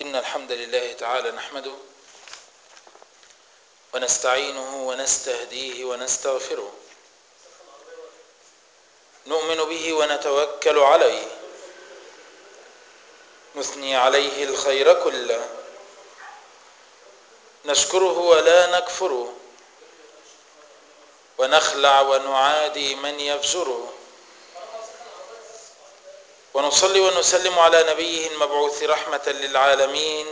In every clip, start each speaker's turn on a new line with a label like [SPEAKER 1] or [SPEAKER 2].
[SPEAKER 1] إن الحمد لله تعالى نحمده ونستعينه ونستهديه ونستغفره نؤمن به ونتوكل عليه نثني عليه الخير كله نشكره ولا نكفره ونخلع ونعادي من يفجره ونصلي ونسلم على نبيه المبعوث رحمة للعالمين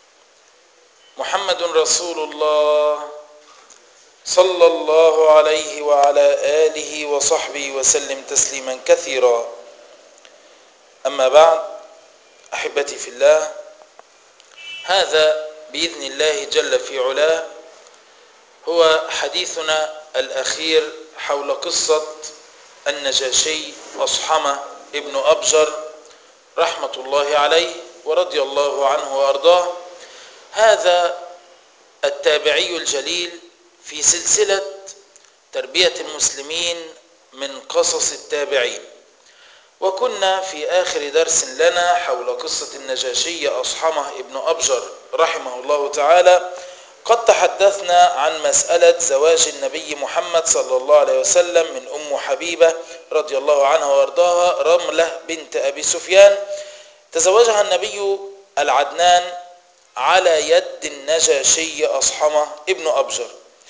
[SPEAKER 1] محمد رسول الله صلى الله عليه وعلى آله وصحبه وسلم تسليما كثيرا أما بعد أحبتي في الله هذا بإذن الله جل في علاه هو حديثنا الأخير حول قصة النجاشي أصحمة ابن أبجر رحمة الله عليه ورضي الله عنه وأرضاه هذا التابعي الجليل في سلسلة تربية المسلمين من قصص التابعين وكنا في آخر درس لنا حول قصة النجاشي أصحمة ابن أبجر رحمه الله تعالى قد تحدثنا عن مسألة زواج النبي محمد صلى الله عليه وسلم من أم حبيبة رضي الله عنها وارضاها رملة بنت أبي سفيان تزوجها النبي العدنان على يد النجاشي أصحمة ابن أبجر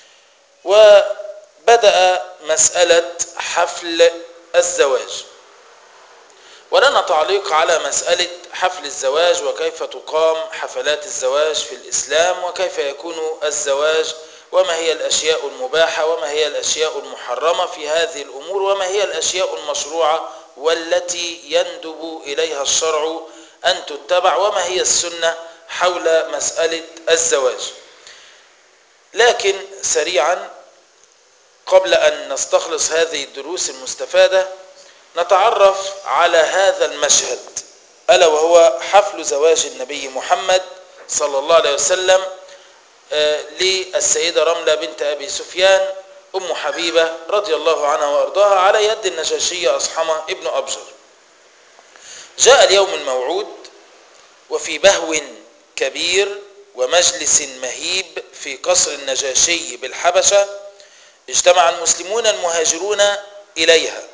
[SPEAKER 1] وبدأ مسألة حفل الزواج ولنا تعليق على مسألة حفل الزواج وكيف تقام حفلات الزواج في الإسلام وكيف يكون الزواج وما هي الأشياء المباحة وما هي الأشياء المحرمة في هذه الأمور وما هي الأشياء المشروعة والتي يندب إليها الشرع أن تتبع وما هي السنة حول مسألة الزواج لكن سريعا قبل أن نستخلص هذه الدروس المستفادة نتعرف على هذا المشهد ألا وهو حفل زواج النبي محمد صلى الله عليه وسلم للسيدة رملة بنت أبي سفيان أم حبيبة رضي الله عنها وأرضاها على يد النجاشي أصحمة ابن أبجر جاء اليوم الموعود وفي بهو كبير ومجلس مهيب في قصر النجاشي بالحبشة اجتمع المسلمون المهاجرون إليها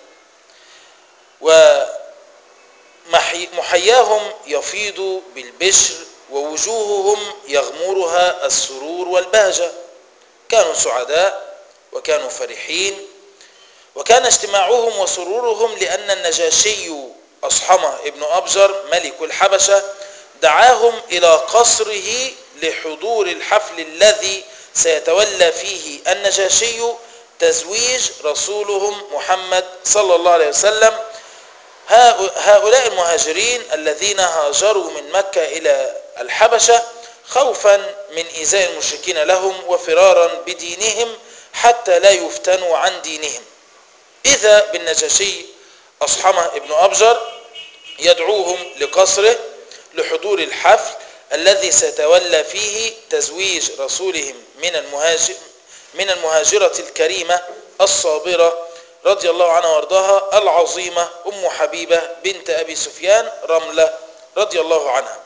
[SPEAKER 1] ومحياهم يفيض بالبشر ووجوههم يغمرها السرور والبهجة كانوا سعداء وكانوا فرحين وكان اجتماعهم وسرورهم لأن النجاشي أصحمة ابن أبجر ملك الحبشة دعاهم إلى قصره لحضور الحفل الذي سيتولى فيه النجاشي تزويج رسولهم محمد صلى الله عليه وسلم هؤلاء المهاجرين الذين هاجروا من مكة إلى الحبشة خوفا من إيذاء المشركين لهم وفرارا بدينهم حتى لا يفتنوا عن دينهم إذا بالنجاشي أصحمة ابن أبجر يدعوهم لقصره لحضور الحفل الذي سيتولى فيه تزويج رسولهم من المهاجر من المهاجرة الكريمة الصابرة رضي الله عنها وارضاها العظيمة أم حبيبة بنت أبي سفيان رملة رضي الله عنها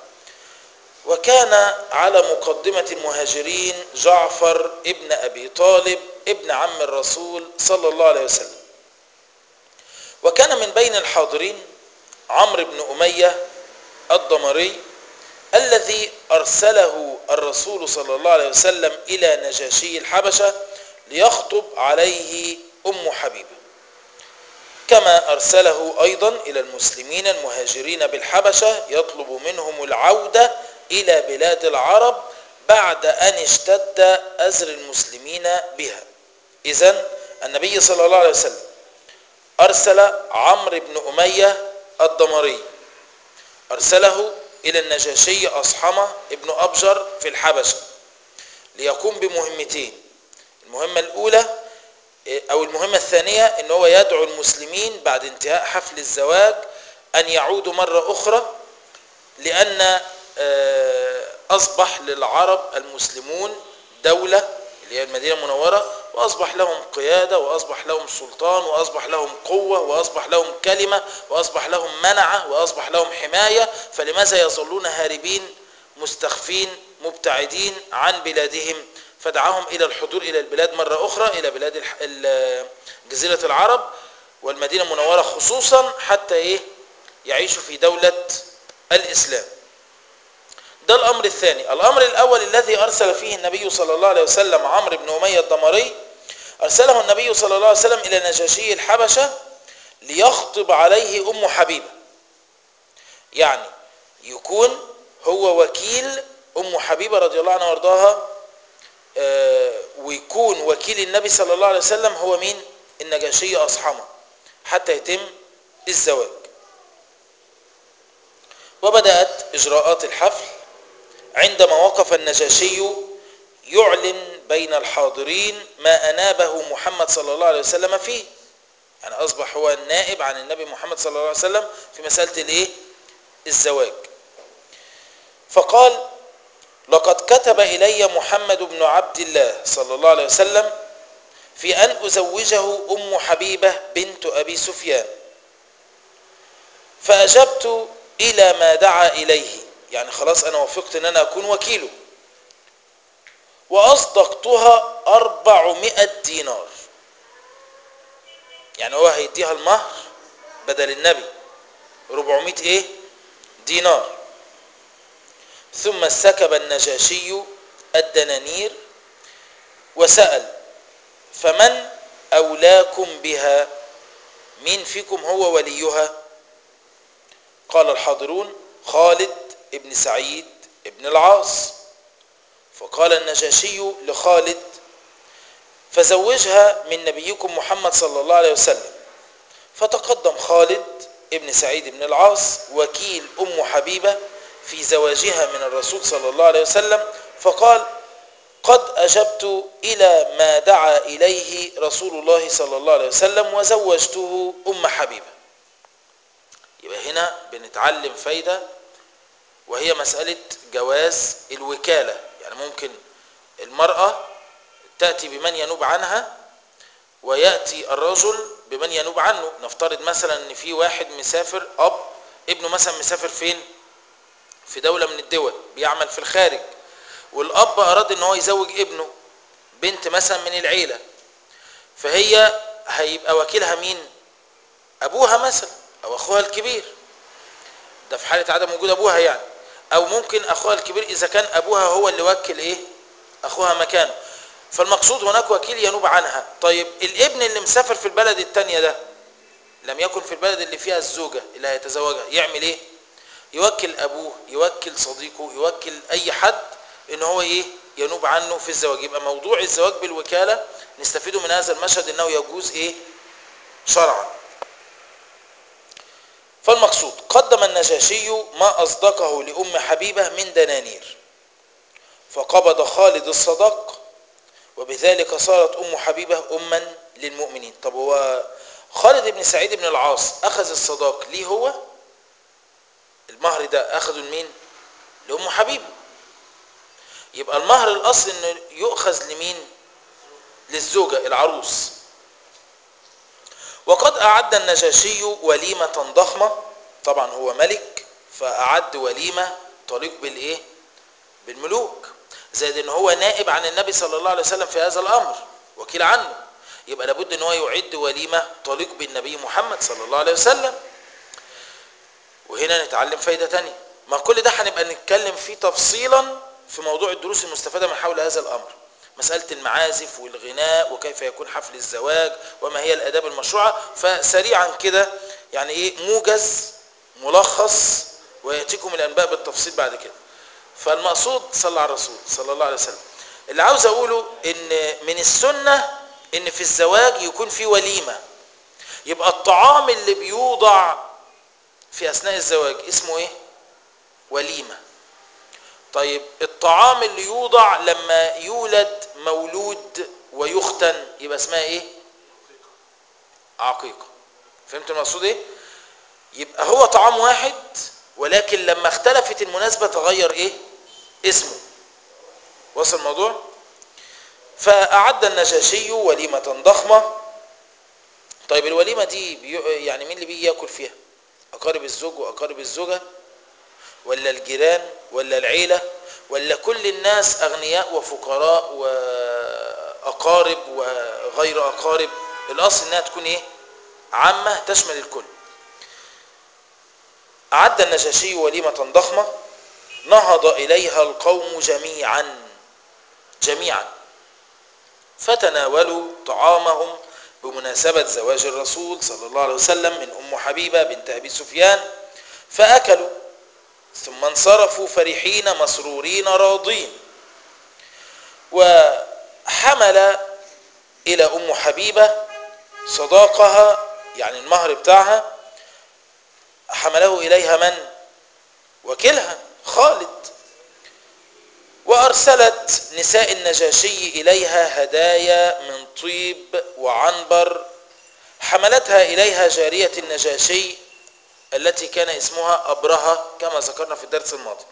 [SPEAKER 1] وكان على مقدمة المهاجرين جعفر ابن أبي طالب ابن عم الرسول صلى الله عليه وسلم وكان من بين الحاضرين عمرو بن أمية الضمري الذي أرسله الرسول صلى الله عليه وسلم إلى نجاشي الحبشة ليخطب عليه أم حبيبة كما أرسله أيضا إلى المسلمين المهاجرين بالحبشة يطلب منهم العودة إلى بلاد العرب بعد أن اشتد أزر المسلمين بها إذن النبي صلى الله عليه وسلم أرسل عمرو بن أمية الضمري أرسله إلى النجاشي أصحمة ابن أبجر في الحبشة ليقوم بمهمتين المهمة الأولى أو المهمة الثانية أن هو يدعو المسلمين بعد انتهاء حفل الزواج أن يعودوا مرة أخرى لأن أصبح للعرب المسلمون دولة اللي هي المدينة المنورة وأصبح لهم قيادة وأصبح لهم سلطان وأصبح لهم قوة وأصبح لهم كلمة وأصبح لهم منعة وأصبح لهم حماية فلماذا يظلون هاربين مستخفين مبتعدين عن بلادهم فدعاهم إلى الحضور إلى البلاد مرة أخرى إلى بلاد الح- ال- جزيرة العرب والمدينة المنورة خصوصا حتى إيه يعيشوا في دولة الإسلام ده الأمر الثاني الأمر الأول الذي أرسل فيه النبي صلى الله عليه وسلم عمرو بن أمية الضمري أرسله النبي صلى الله عليه وسلم إلى نجاشي الحبشة ليخطب عليه أم حبيبة يعني يكون هو وكيل أم حبيبة رضي الله عنها وارضاها آه، ويكون وكيل النبي صلى الله عليه وسلم هو مين النجاشي أصحمه حتى يتم الزواج وبدأت إجراءات الحفل عندما وقف النجاشي يعلن بين الحاضرين ما أنابه محمد صلى الله عليه وسلم فيه يعني أصبح هو النائب عن النبي محمد صلى الله عليه وسلم في مسألة الإيه؟ الزواج فقال لقد كتب إلي محمد بن عبد الله صلى الله عليه وسلم في أن أزوجه أم حبيبة بنت أبي سفيان فأجبت إلى ما دعا إليه يعني خلاص أنا وافقت أن أنا أكون وكيله وأصدقتها أربعمائة دينار يعني هو هيديها المهر بدل النبي 400 إيه دينار ثم سكب النجاشي الدنانير وسأل فمن أولاكم بها مين فيكم هو وليها قال الحاضرون خالد ابن سعيد ابن العاص فقال النجاشي لخالد فزوجها من نبيكم محمد صلى الله عليه وسلم فتقدم خالد ابن سعيد بن العاص وكيل أم حبيبة في زواجها من الرسول صلى الله عليه وسلم فقال قد أجبت إلى ما دعا إليه رسول الله صلى الله عليه وسلم وزوجته أم حبيبة يبقى هنا بنتعلم فايدة وهي مسألة جواز الوكالة يعني ممكن المرأة تأتي بمن ينوب عنها ويأتي الرجل بمن ينوب عنه نفترض مثلا ان في واحد مسافر اب ابنه مثلا مسافر فين في دولة من الدول بيعمل في الخارج والاب اراد ان هو يزوج ابنه بنت مثلا من العيلة فهي هيبقى وكيلها مين ابوها مثلا او اخوها الكبير ده في حالة عدم وجود ابوها يعني او ممكن اخوها الكبير اذا كان ابوها هو اللي وكل ايه اخوها مكانه فالمقصود هناك وكيل ينوب عنها طيب الابن اللي مسافر في البلد التانية ده لم يكن في البلد اللي فيها الزوجة اللي هيتزوجها يعمل ايه يوكل ابوه يوكل صديقه يوكل اي حد ان هو ايه ينوب عنه في الزواج يبقى موضوع الزواج بالوكالة نستفيد من هذا المشهد انه يجوز ايه شرعا فالمقصود قدم النجاشي ما أصدقه لأم حبيبة من دنانير فقبض خالد الصدق وبذلك صارت أم حبيبة أما للمؤمنين طب هو خالد بن سعيد بن العاص أخذ الصداق ليه هو المهر ده أخذه لمين لأم حبيبة يبقى المهر الأصل أنه يؤخذ لمين للزوجة العروس وقد أعد النجاشي وليمة ضخمة طبعا هو ملك فأعد وليمة طريق بالإيه بالملوك زائد ان هو نائب عن النبي صلى الله عليه وسلم في هذا الامر وكيل عنه يبقى لابد ان هو يعد وليمه تليق بالنبي محمد صلى الله عليه وسلم وهنا نتعلم فايده تانية ما كل ده هنبقى نتكلم فيه تفصيلا في موضوع الدروس المستفاده من حول هذا الامر مساله المعازف والغناء وكيف يكون حفل الزواج وما هي الاداب المشروعه فسريعا كده يعني ايه موجز ملخص وياتيكم الانباء بالتفصيل بعد كده فالمقصود صلى على الرسول صلى الله عليه وسلم اللي عاوز اقوله ان من السنة ان في الزواج يكون في وليمة يبقى الطعام اللي بيوضع في اثناء الزواج اسمه ايه وليمة طيب الطعام اللي يوضع لما يولد مولود ويختن يبقى اسمها ايه عقيقة فهمت المقصود ايه يبقى هو طعام واحد ولكن لما اختلفت المناسبة تغير ايه اسمه وصل الموضوع فأعد النجاشي وليمة ضخمة طيب الوليمة دي بي... يعني مين اللي بيجي ياكل فيها أقارب الزوج وأقارب الزوجة ولا الجيران ولا العيلة ولا كل الناس أغنياء وفقراء وأقارب وغير أقارب الأصل إنها تكون إيه عامة تشمل الكل أعد النجاشي وليمة ضخمة نهض إليها القوم جميعا جميعا فتناولوا طعامهم بمناسبة زواج الرسول صلى الله عليه وسلم من أم حبيبة بنت أبي سفيان فأكلوا ثم انصرفوا فرحين مسرورين راضين وحمل إلى أم حبيبة صداقها يعني المهر بتاعها حمله إليها من؟ وكلها خالد وأرسلت نساء النجاشي إليها هدايا من طيب وعنبر حملتها إليها جارية النجاشي التي كان اسمها أبرهة كما ذكرنا في الدرس الماضي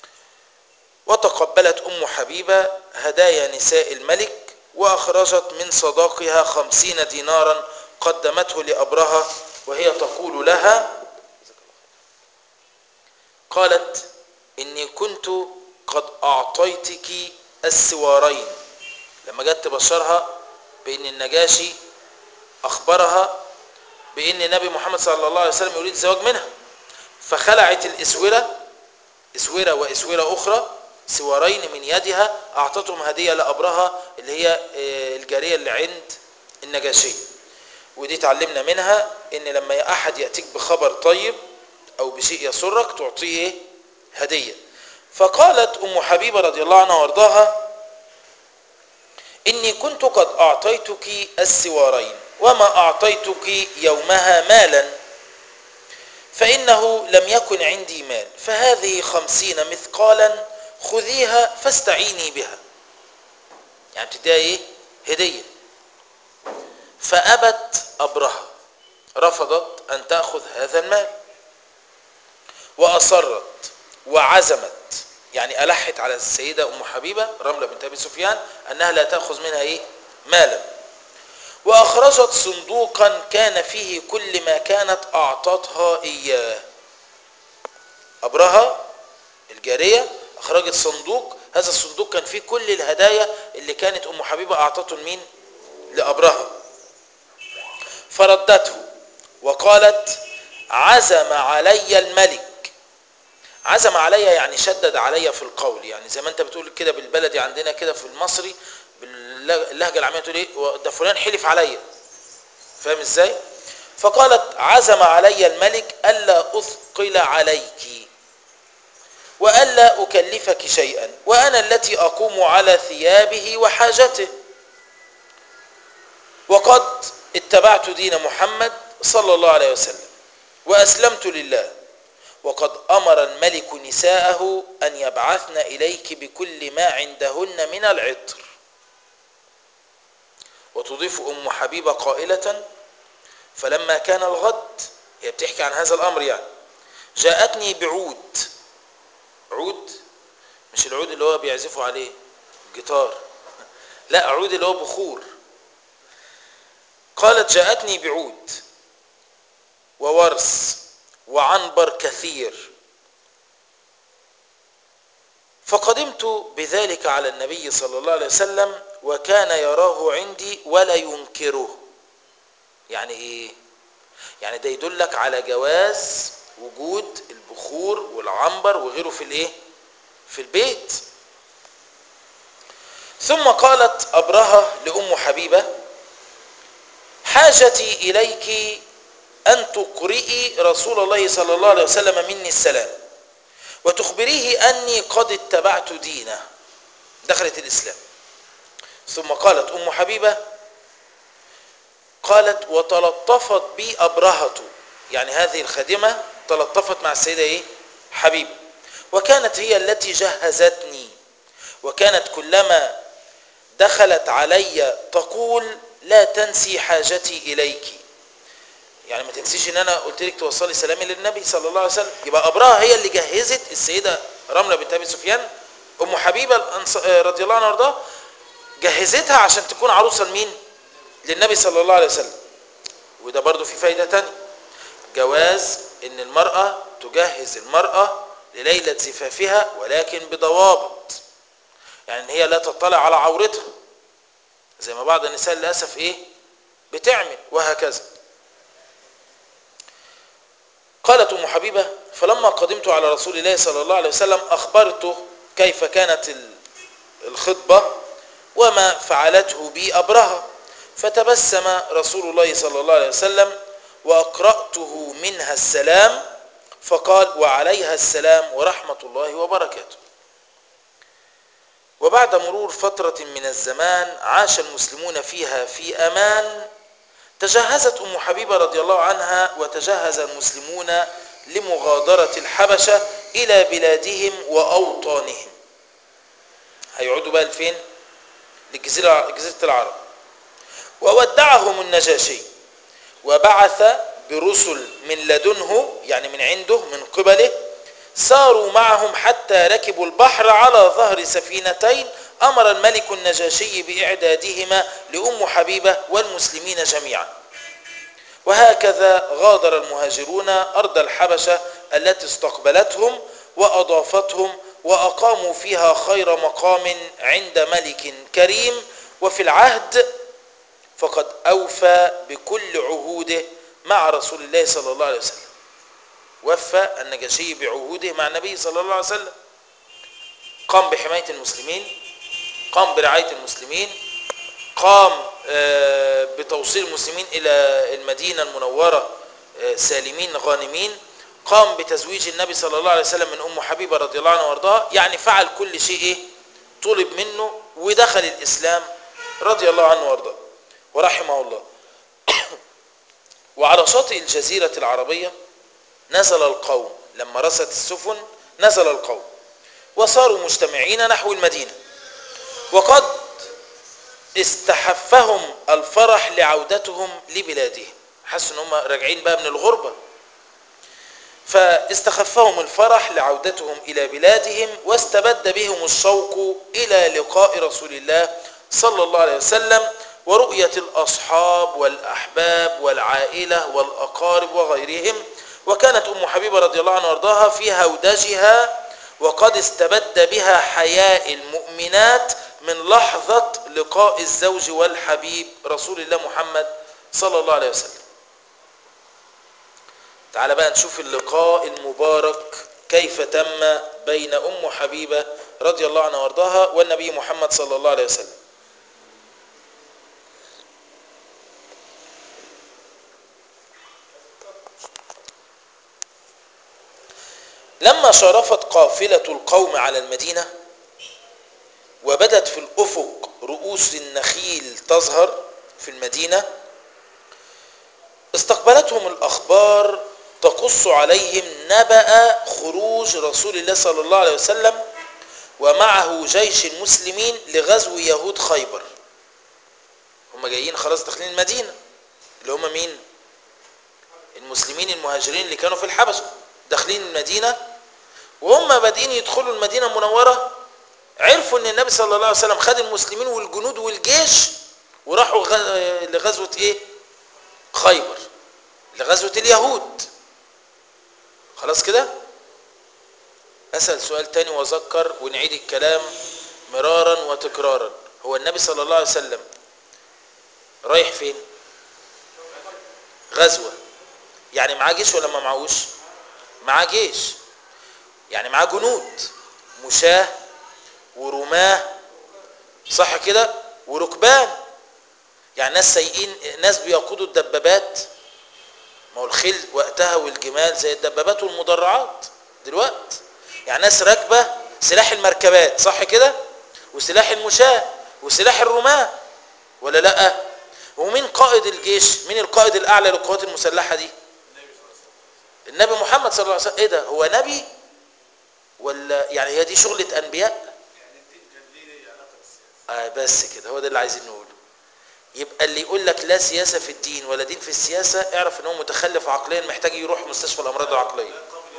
[SPEAKER 1] وتقبلت أم حبيبة هدايا نساء الملك وأخرجت من صداقها خمسين دينارا قدمته لأبرهة وهي تقول لها قالت إني كنت قد أعطيتك السوارين لما جت تبشرها بأن النجاشي أخبرها بأن النبي محمد صلى الله عليه وسلم يريد الزواج منها فخلعت الإسورة إسورة وإسورة أخرى سوارين من يدها أعطتهم هدية لأبرهة اللي هي الجارية اللي عند النجاشي ودي تعلمنا منها ان لما احد يأتيك بخبر طيب او بشيء يسرك تعطيه هدية فقالت ام حبيبة رضي الله عنها وارضاها اني كنت قد اعطيتك السوارين وما اعطيتك يومها مالا فانه لم يكن عندي مال فهذه خمسين مثقالا خذيها فاستعيني بها يعني بتديها ايه هديه فأبت أبرهة رفضت أن تأخذ هذا المال وأصرت وعزمت يعني ألحت على السيدة أم حبيبة رملة بنت أبي سفيان أنها لا تأخذ منها إيه مالا وأخرجت صندوقا كان فيه كل ما كانت أعطتها إياه أبرهة الجارية أخرجت صندوق هذا الصندوق كان فيه كل الهدايا اللي كانت أم حبيبة أعطته لمين لأبرهة فردته وقالت عزم علي الملك عزم علي يعني شدد علي في القول يعني زي ما انت بتقول كده بالبلدي عندنا كده في المصري باللهجه العاميه تقول ايه ده فلان حلف عليا فاهم ازاي فقالت عزم علي الملك الا اثقل عليك والا اكلفك شيئا وانا التي اقوم على ثيابه وحاجته وقد اتبعت دين محمد صلى الله عليه وسلم وأسلمت لله وقد أمر الملك نساءه أن يبعثن إليك بكل ما عندهن من العطر وتضيف أم حبيبة قائلة فلما كان الغد هي بتحكي عن هذا الأمر يعني جاءتني بعود عود مش العود اللي هو بيعزفوا عليه الجيتار لا عود اللي هو بخور قالت جاءتني بعود وورس وعنبر كثير فقدمت بذلك على النبي صلى الله عليه وسلم وكان يراه عندي ولا ينكره يعني ايه يعني ده يدلك على جواز وجود البخور والعنبر وغيره في الايه في البيت ثم قالت أبرهة لأم حبيبة حاجتي إليك أن تقرئي رسول الله صلى الله عليه وسلم مني السلام وتخبريه أني قد اتبعت دينه دخلت الإسلام ثم قالت أم حبيبة قالت وتلطفت بي أبرهة يعني هذه الخادمة تلطفت مع السيدة إيه؟ حبيبة وكانت هي التي جهزتني وكانت كلما دخلت علي تقول لا تنسي حاجتي إليك يعني ما تنسيش ان انا قلت لك توصلي سلامي للنبي صلى الله عليه وسلم يبقى ابراهة هي اللي جهزت السيدة رملة بنت ابي سفيان ام حبيبة رضي الله عنها وارضاها جهزتها عشان تكون عروسة لمين للنبي صلى الله عليه وسلم وده برضو في فايدة تانية جواز ان المرأة تجهز المرأة لليلة زفافها ولكن بضوابط يعني هي لا تطلع على عورتها زي ما بعض النساء للأسف إيه بتعمل وهكذا قالت أم حبيبة فلما قدمت على رسول الله صلى الله عليه وسلم أخبرته كيف كانت الخطبة وما فعلته بي أبرهة فتبسم رسول الله صلى الله عليه وسلم وأقرأته منها السلام فقال وعليها السلام ورحمة الله وبركاته وبعد مرور فترة من الزمان عاش المسلمون فيها في أمان تجهزت أم حبيبة رضي الله عنها وتجهز المسلمون لمغادرة الحبشة إلى بلادهم وأوطانهم هيعودوا بقى لفين لجزيرة جزيرة العرب وودعهم النجاشي وبعث برسل من لدنه يعني من عنده من قبله ساروا معهم حتى ركبوا البحر على ظهر سفينتين أمر الملك النجاشي بإعدادهما لأم حبيبة والمسلمين جميعا وهكذا غادر المهاجرون أرض الحبشة التي استقبلتهم وأضافتهم وأقاموا فيها خير مقام عند ملك كريم وفي العهد فقد أوفى بكل عهوده مع رسول الله صلى الله عليه وسلم وفى النجاشي بعهوده مع النبي صلى الله عليه وسلم قام بحماية المسلمين قام برعاية المسلمين قام بتوصيل المسلمين إلى المدينة المنورة سالمين غانمين قام بتزويج النبي صلى الله عليه وسلم من أم حبيبة رضي الله عنها وارضاها يعني فعل كل شيء طلب منه ودخل الإسلام رضي الله عنه وارضاه ورحمه الله وعلى شاطئ الجزيرة العربية نزل القوم لما رست السفن نزل القوم وصاروا مجتمعين نحو المدينة وقد استحفهم الفرح لعودتهم لبلادهم حسوا ان هم راجعين بقى من الغربة فاستخفهم الفرح لعودتهم إلى بلادهم واستبد بهم الشوق إلى لقاء رسول الله صلى الله عليه وسلم ورؤية الأصحاب والأحباب والعائلة والأقارب وغيرهم وكانت أم حبيبة رضي الله عنها وارضاها في هودجها وقد استبد بها حياء المؤمنات من لحظة لقاء الزوج والحبيب رسول الله محمد صلى الله عليه وسلم تعال بقى نشوف اللقاء المبارك كيف تم بين أم حبيبة رضي الله عنها وارضاها والنبي محمد صلى الله عليه وسلم لما شرفت قافلة القوم على المدينة وبدت في الأفق رؤوس النخيل تظهر في المدينة استقبلتهم الأخبار تقص عليهم نبأ خروج رسول الله صلى الله عليه وسلم ومعه جيش المسلمين لغزو يهود خيبر هم جايين خلاص داخلين المدينة اللي هم مين المسلمين المهاجرين اللي كانوا في الحبشة داخلين المدينة وهم بادئين يدخلوا المدينة المنورة عرفوا ان النبي صلى الله عليه وسلم خد المسلمين والجنود والجيش وراحوا لغزوة ايه خيبر لغزوة اليهود خلاص كده اسأل سؤال تاني واذكر ونعيد الكلام مرارا وتكرارا هو النبي صلى الله عليه وسلم رايح فين غزوة يعني معاه جيش ولا ما معهوش معاه جيش يعني معاه جنود مشاه ورماه صح كده وركبان يعني ناس سايقين ناس بيقودوا الدبابات ما هو الخيل وقتها والجمال زي الدبابات والمدرعات دلوقتي يعني ناس راكبه سلاح المركبات صح كده وسلاح المشاة وسلاح الرماة ولا لا ومين قائد الجيش مين القائد الاعلى للقوات المسلحه دي النبي محمد صلى الله عليه وسلم ايه ده هو نبي ولا يعني هي دي شغله انبياء آه بس كده هو ده اللي عايزين نقوله يبقى اللي يقول لك لا سياسة في الدين ولا دين في السياسة اعرف ان هو متخلف عقليا محتاج يروح مستشفى الامراض العقلية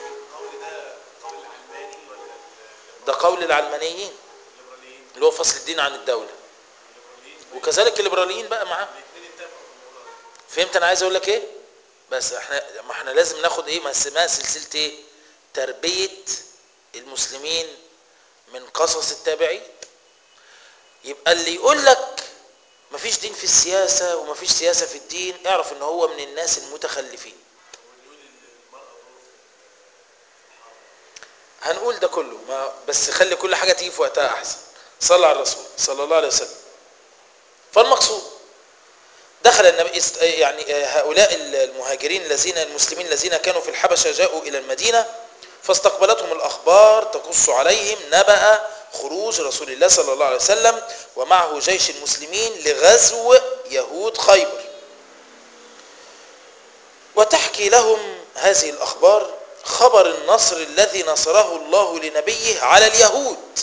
[SPEAKER 1] ده قول العلمانيين اللي هو فصل الدين عن الدولة وكذلك الليبراليين بقى معاه فهمت انا عايز اقول لك ايه بس احنا ما احنا لازم ناخد ايه ما اسمها سلسله ايه تربيه المسلمين من قصص التابعين يبقى اللي يقول لك مفيش دين في السياسة ومفيش سياسة في الدين اعرف ان هو من الناس المتخلفين هنقول ده كله ما بس خلي كل حاجة تيجي في وقتها احسن صلى على الرسول صلى الله عليه وسلم فالمقصود دخل النبي يعني هؤلاء المهاجرين الذين المسلمين الذين كانوا في الحبشة جاءوا إلى المدينة فاستقبلتهم الأخبار تقص عليهم نبأ خروج رسول الله صلى الله عليه وسلم ومعه جيش المسلمين لغزو يهود خيبر وتحكي لهم هذه الأخبار خبر النصر الذي نصره الله لنبيه على اليهود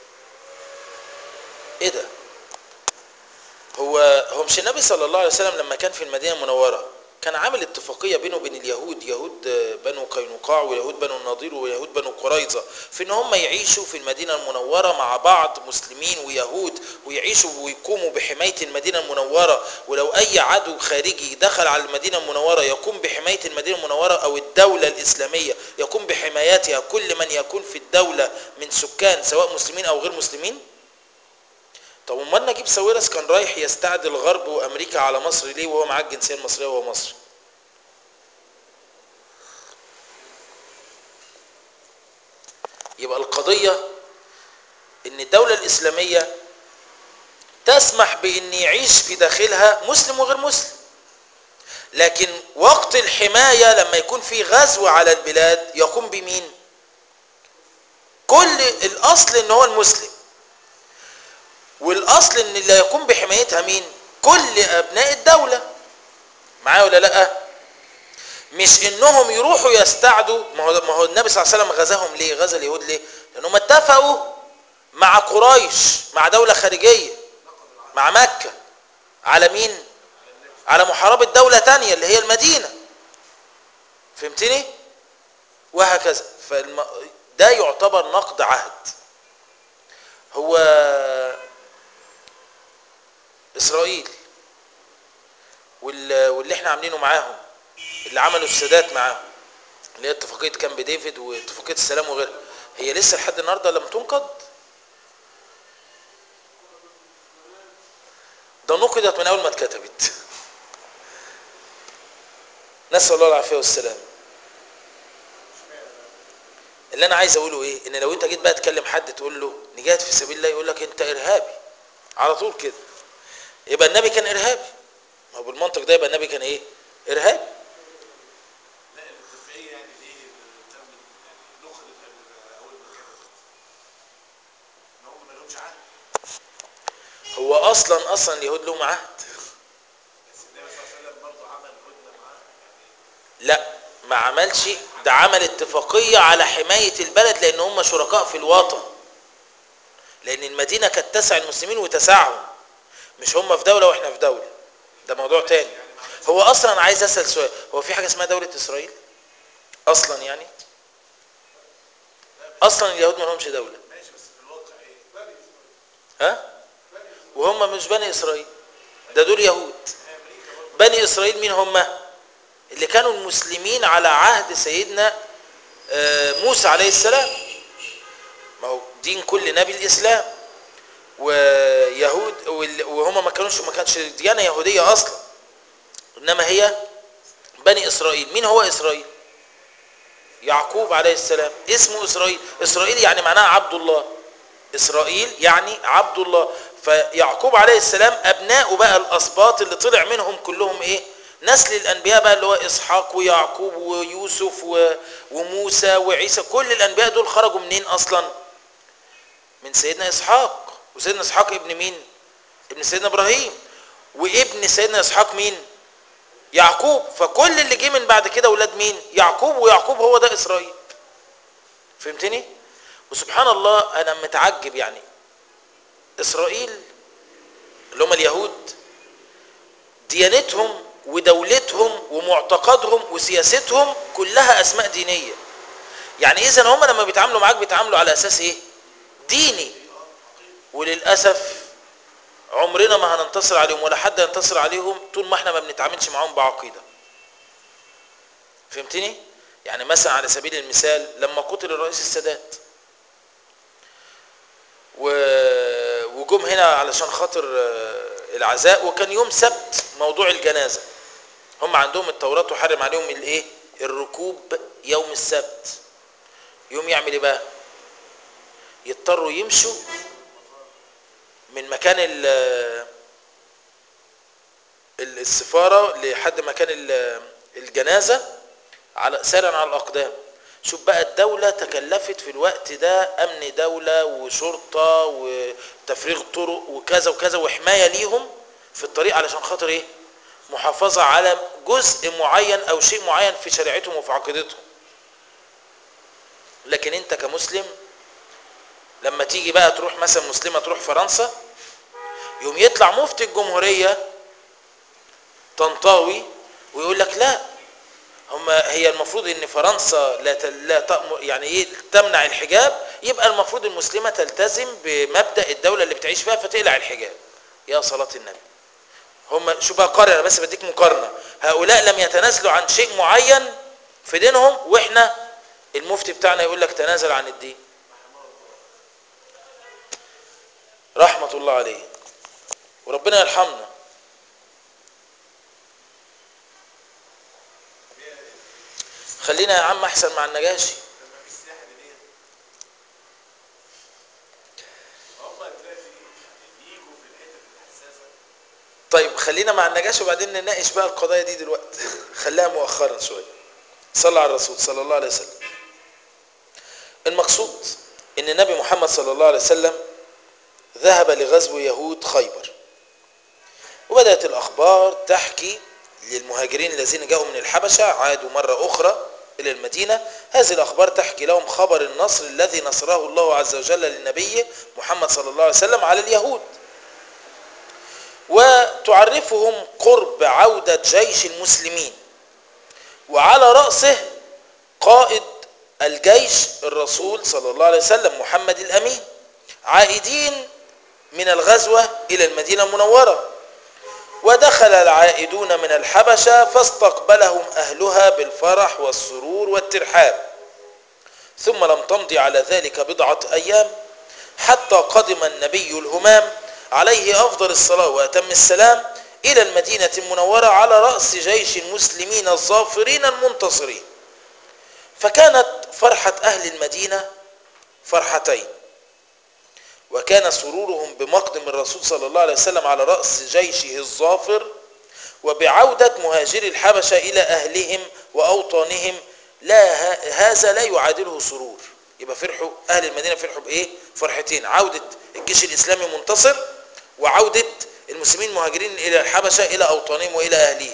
[SPEAKER 1] ايه ده هو هو مش النبي صلى الله عليه وسلم لما كان في المدينه المنوره كان عامل اتفاقيه بينه وبين اليهود يهود بنو قينقاع ويهود بنو النضير ويهود بنو قريظه في ان هم يعيشوا في المدينه المنوره مع بعض مسلمين ويهود ويعيشوا ويقوموا بحمايه المدينه المنوره ولو اي عدو خارجي دخل على المدينه المنوره يقوم بحمايه المدينه المنوره او الدوله الاسلاميه يقوم بحمايتها كل من يكون في الدوله من سكان سواء مسلمين او غير مسلمين طب امال نجيب ساويرس كان رايح يستعدي الغرب وامريكا على مصر ليه وهو معاه الجنسيه المصريه وهو مصري يبقى القضيه ان الدوله الاسلاميه تسمح بان يعيش في داخلها مسلم وغير مسلم لكن وقت الحمايه لما يكون في غزو على البلاد يقوم بمين كل الاصل ان هو المسلم والاصل ان اللي يقوم بحمايتها مين كل ابناء الدولة معايا ولا لا مش انهم يروحوا يستعدوا ما هو ما هو النبي صلى الله عليه وسلم غزاهم ليه غزا اليهود ليه لانهم اتفقوا مع قريش مع دولة خارجية مع مكة على مين على محاربة دولة تانية اللي هي المدينة فهمتني وهكذا فالم... ده يعتبر نقد عهد هو اسرائيل واللي احنا عاملينه معاهم اللي عملوا السادات معاهم اللي هي اتفاقيه كامب ديفيد واتفاقيه السلام وغيرها هي لسه لحد النهارده لم تنقض ده نقضت من اول ما اتكتبت نسال الله العافيه والسلام اللي انا عايز اقوله ايه ان لو انت جيت بقى تكلم حد تقول له نجاهد في سبيل الله يقول لك انت ارهابي على طول كده يبقى النبي كان ارهابي ما هو بالمنطق ده يبقى النبي كان ايه ارهابي
[SPEAKER 2] لا الاتفاقيه يعني ليه تم يعني نقلت اول ما كانت ان هم ما لهمش عهد
[SPEAKER 1] هو اصلا اصلا اليهود لهم عهد
[SPEAKER 2] بس النبي صلى الله عليه وسلم برضه عمل هدنه معاه يعني
[SPEAKER 1] لا ما عملش ده عمل اتفاقية على حماية البلد لان هم شركاء في الوطن لان المدينة كانت تسع المسلمين وتسعهم مش هم في دولة واحنا في دولة ده موضوع تاني هو اصلا أنا عايز اسأل سؤال هو في حاجة اسمها دولة اسرائيل اصلا يعني اصلا اليهود ما لهمش دولة
[SPEAKER 2] ماشي بس في الواقع ايه؟ بني اسرائيل
[SPEAKER 1] ها وهم مش بني اسرائيل ده دول يهود
[SPEAKER 2] هي امريكا برضه
[SPEAKER 1] بني اسرائيل مين هم اللي كانوا المسلمين على عهد سيدنا آه، موسى عليه السلام ما هو دين كل نبي الاسلام ويهود وال- وهم ما كانوش ما كانتش ديانه يهوديه اصلا انما هي بني اسرائيل مين هو اسرائيل يعقوب عليه السلام اسمه اسرائيل اسرائيل يعني معناها عبد الله اسرائيل يعني عبد الله فيعقوب عليه السلام ابناؤه بقى الاسباط اللي طلع منهم كلهم ايه نسل الانبياء بقى اللي هو اسحاق ويعقوب ويوسف و- وموسى وعيسى كل الانبياء دول خرجوا منين اصلا من سيدنا اسحاق وسيدنا اسحاق ابن مين ابن سيدنا ابراهيم وابن سيدنا اسحاق مين يعقوب فكل اللي جه من بعد كده ولاد مين يعقوب ويعقوب هو ده اسرائيل فهمتني وسبحان الله انا متعجب يعني اسرائيل اللي هم اليهود ديانتهم ودولتهم ومعتقدهم وسياستهم كلها اسماء دينيه يعني اذا هم لما بيتعاملوا معاك بيتعاملوا على اساس ايه ديني وللاسف عمرنا ما هننتصر عليهم ولا حد ينتصر عليهم طول ما احنا ما بنتعاملش معاهم بعقيده فهمتني يعني مثلا على سبيل المثال لما قتل الرئيس السادات و- وجم هنا علشان خاطر آه، العزاء وكان يوم سبت موضوع الجنازة هم عندهم التوراة تحرم عليهم الايه الركوب يوم السبت يوم يعمل ايه بقى يضطروا يمشوا من مكان ال ال- السفارة لحد مكان ال- الجنازة على سيرا على الأقدام شوف بقى الدولة تكلفت في الوقت ده أمن دولة وشرطة وتفريغ طرق وكذا وكذا وحماية ليهم في الطريق علشان خاطر إيه محافظة على جزء معين أو شيء معين في شريعتهم وفي عقيدتهم لكن أنت كمسلم لما تيجي بقى تروح مثلا مسلمة تروح فرنسا يوم يطلع مفتي الجمهورية طنطاوي ويقول لك لا هم هي المفروض ان فرنسا لا ت- لا تأمر يعني ايه تمنع الحجاب يبقى المفروض المسلمه تلتزم بمبدا الدوله اللي بتعيش فيها فتقلع الحجاب يا صلاه النبي هم شو بقى قارن انا بس بديك مقارنه هؤلاء لم يتنازلوا عن شيء معين في دينهم واحنا المفتي بتاعنا يقول لك تنازل عن الدين رحمه الله عليه وربنا يرحمنا خلينا يا عم احسن مع النجاشي
[SPEAKER 2] لما في سياحه دينيه هم دلوقتي يجوا في الحتت الحساسه
[SPEAKER 1] طيب خلينا مع النجاشي وبعدين نناقش بقى القضايا دي دلوقتي خليها مؤخرا شويه صلى على الرسول صلى الله عليه وسلم المقصود ان النبي محمد صلى الله عليه وسلم ذهب لغزو يهود خيبر وبدأت الأخبار تحكي للمهاجرين الذين جاءوا من الحبشة عادوا مرة أخرى إلى المدينة هذه الأخبار تحكي لهم خبر النصر الذي نصره الله عز وجل للنبي محمد صلى الله عليه وسلم على اليهود وتعرفهم قرب عودة جيش المسلمين وعلى رأسه قائد الجيش الرسول صلى الله عليه وسلم محمد الأمين عائدين من الغزوة إلى المدينة المنورة ودخل العائدون من الحبشة فاستقبلهم أهلها بالفرح والسرور والترحاب ثم لم تمضي على ذلك بضعة أيام حتى قدم النبي الهمام عليه أفضل الصلاة وأتم السلام إلى المدينة المنورة على رأس جيش المسلمين الظافرين المنتصرين فكانت فرحة أهل المدينة فرحتين وكان سرورهم بمقدم الرسول صلى الله عليه وسلم على رأس جيشه الظافر وبعودة مهاجري الحبشة إلى أهلهم وأوطانهم لا ه- هذا لا يعادله سرور يبقى فرحوا أهل المدينة فرحوا بإيه؟ فرحتين عودة الجيش الإسلامي منتصر وعودة المسلمين مهاجرين إلى الحبشة إلى أوطانهم وإلى أهلهم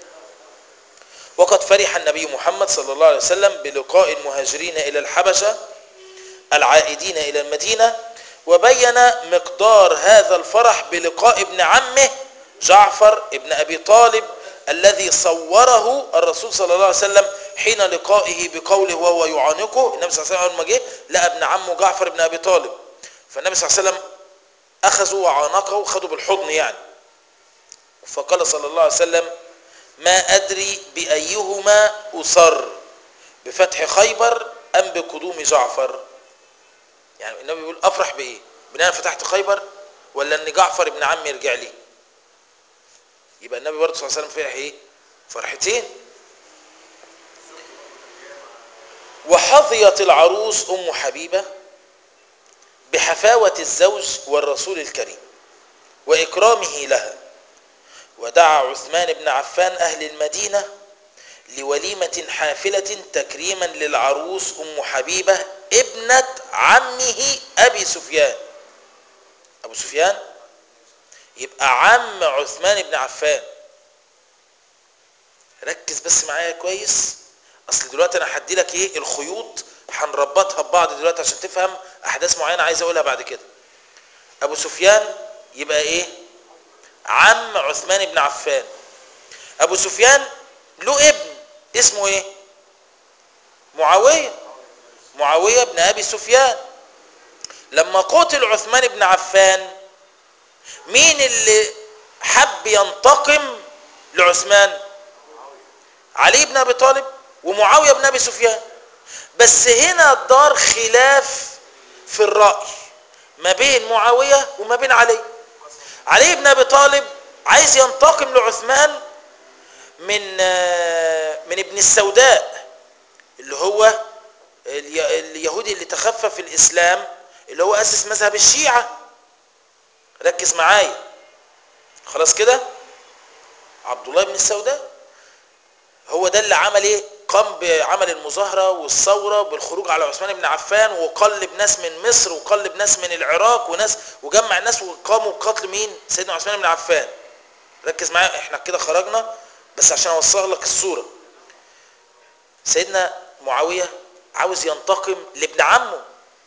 [SPEAKER 1] وقد فرح النبي محمد صلى الله عليه وسلم بلقاء المهاجرين إلى الحبشة العائدين إلى المدينة وبين مقدار هذا الفرح بلقاء ابن عمه جعفر ابن أبي طالب الذي صوره الرسول صلى الله عليه وسلم حين لقائه بقوله وهو يعانقه النبي صلى الله عليه وسلم أول ما جه لقى ابن عمه جعفر بن أبي طالب فالنبي صلى الله عليه وسلم أخذه وعانقه وخده بالحضن يعني فقال صلى الله عليه وسلم ما أدري بأيهما أصر بفتح خيبر أم بقدوم جعفر يعني النبي بيقول افرح بايه بان انا فتحت خيبر ولا ان جعفر ابن عمي يرجع لي يبقى النبي برضه صلى الله عليه وسلم فرح ايه فرحتين وحظيت العروس ام حبيبه بحفاوه الزوج والرسول الكريم واكرامه لها ودعا عثمان بن عفان اهل المدينه لوليمه حافله تكريما للعروس ام حبيبه ابنه عمه ابي سفيان ابو سفيان يبقى عم عثمان بن عفان ركز بس معايا كويس اصل دلوقتي انا هدي لك ايه الخيوط هنربطها ببعض دلوقتي عشان تفهم احداث معينه عايز اقولها بعد كده ابو سفيان يبقى ايه عم عثمان بن عفان ابو سفيان له ابن اسمه ايه معاويه معاويه بن ابي سفيان لما قتل عثمان بن عفان مين اللي حب ينتقم لعثمان علي بن ابي طالب ومعاويه بن ابي سفيان بس هنا دار خلاف في الراي ما بين معاوية وما بين علي علي بن ابي طالب عايز ينتقم لعثمان من آه، من ابن السوداء اللي هو الي- اليهودي اللي تخفى الاسلام اللي هو اسس مذهب الشيعة ركز معايا خلاص كده عبد الله بن السوداء هو ده اللي عمل ايه قام بعمل المظاهرة والثورة بالخروج على عثمان بن عفان وقلب ناس من مصر وقلب ناس من العراق وناس وجمع ناس وقاموا بقتل مين سيدنا عثمان بن عفان ركز معايا احنا كده خرجنا بس عشان اوصل لك الصورة سيدنا معاوية عاوز ينتقم لابن عمه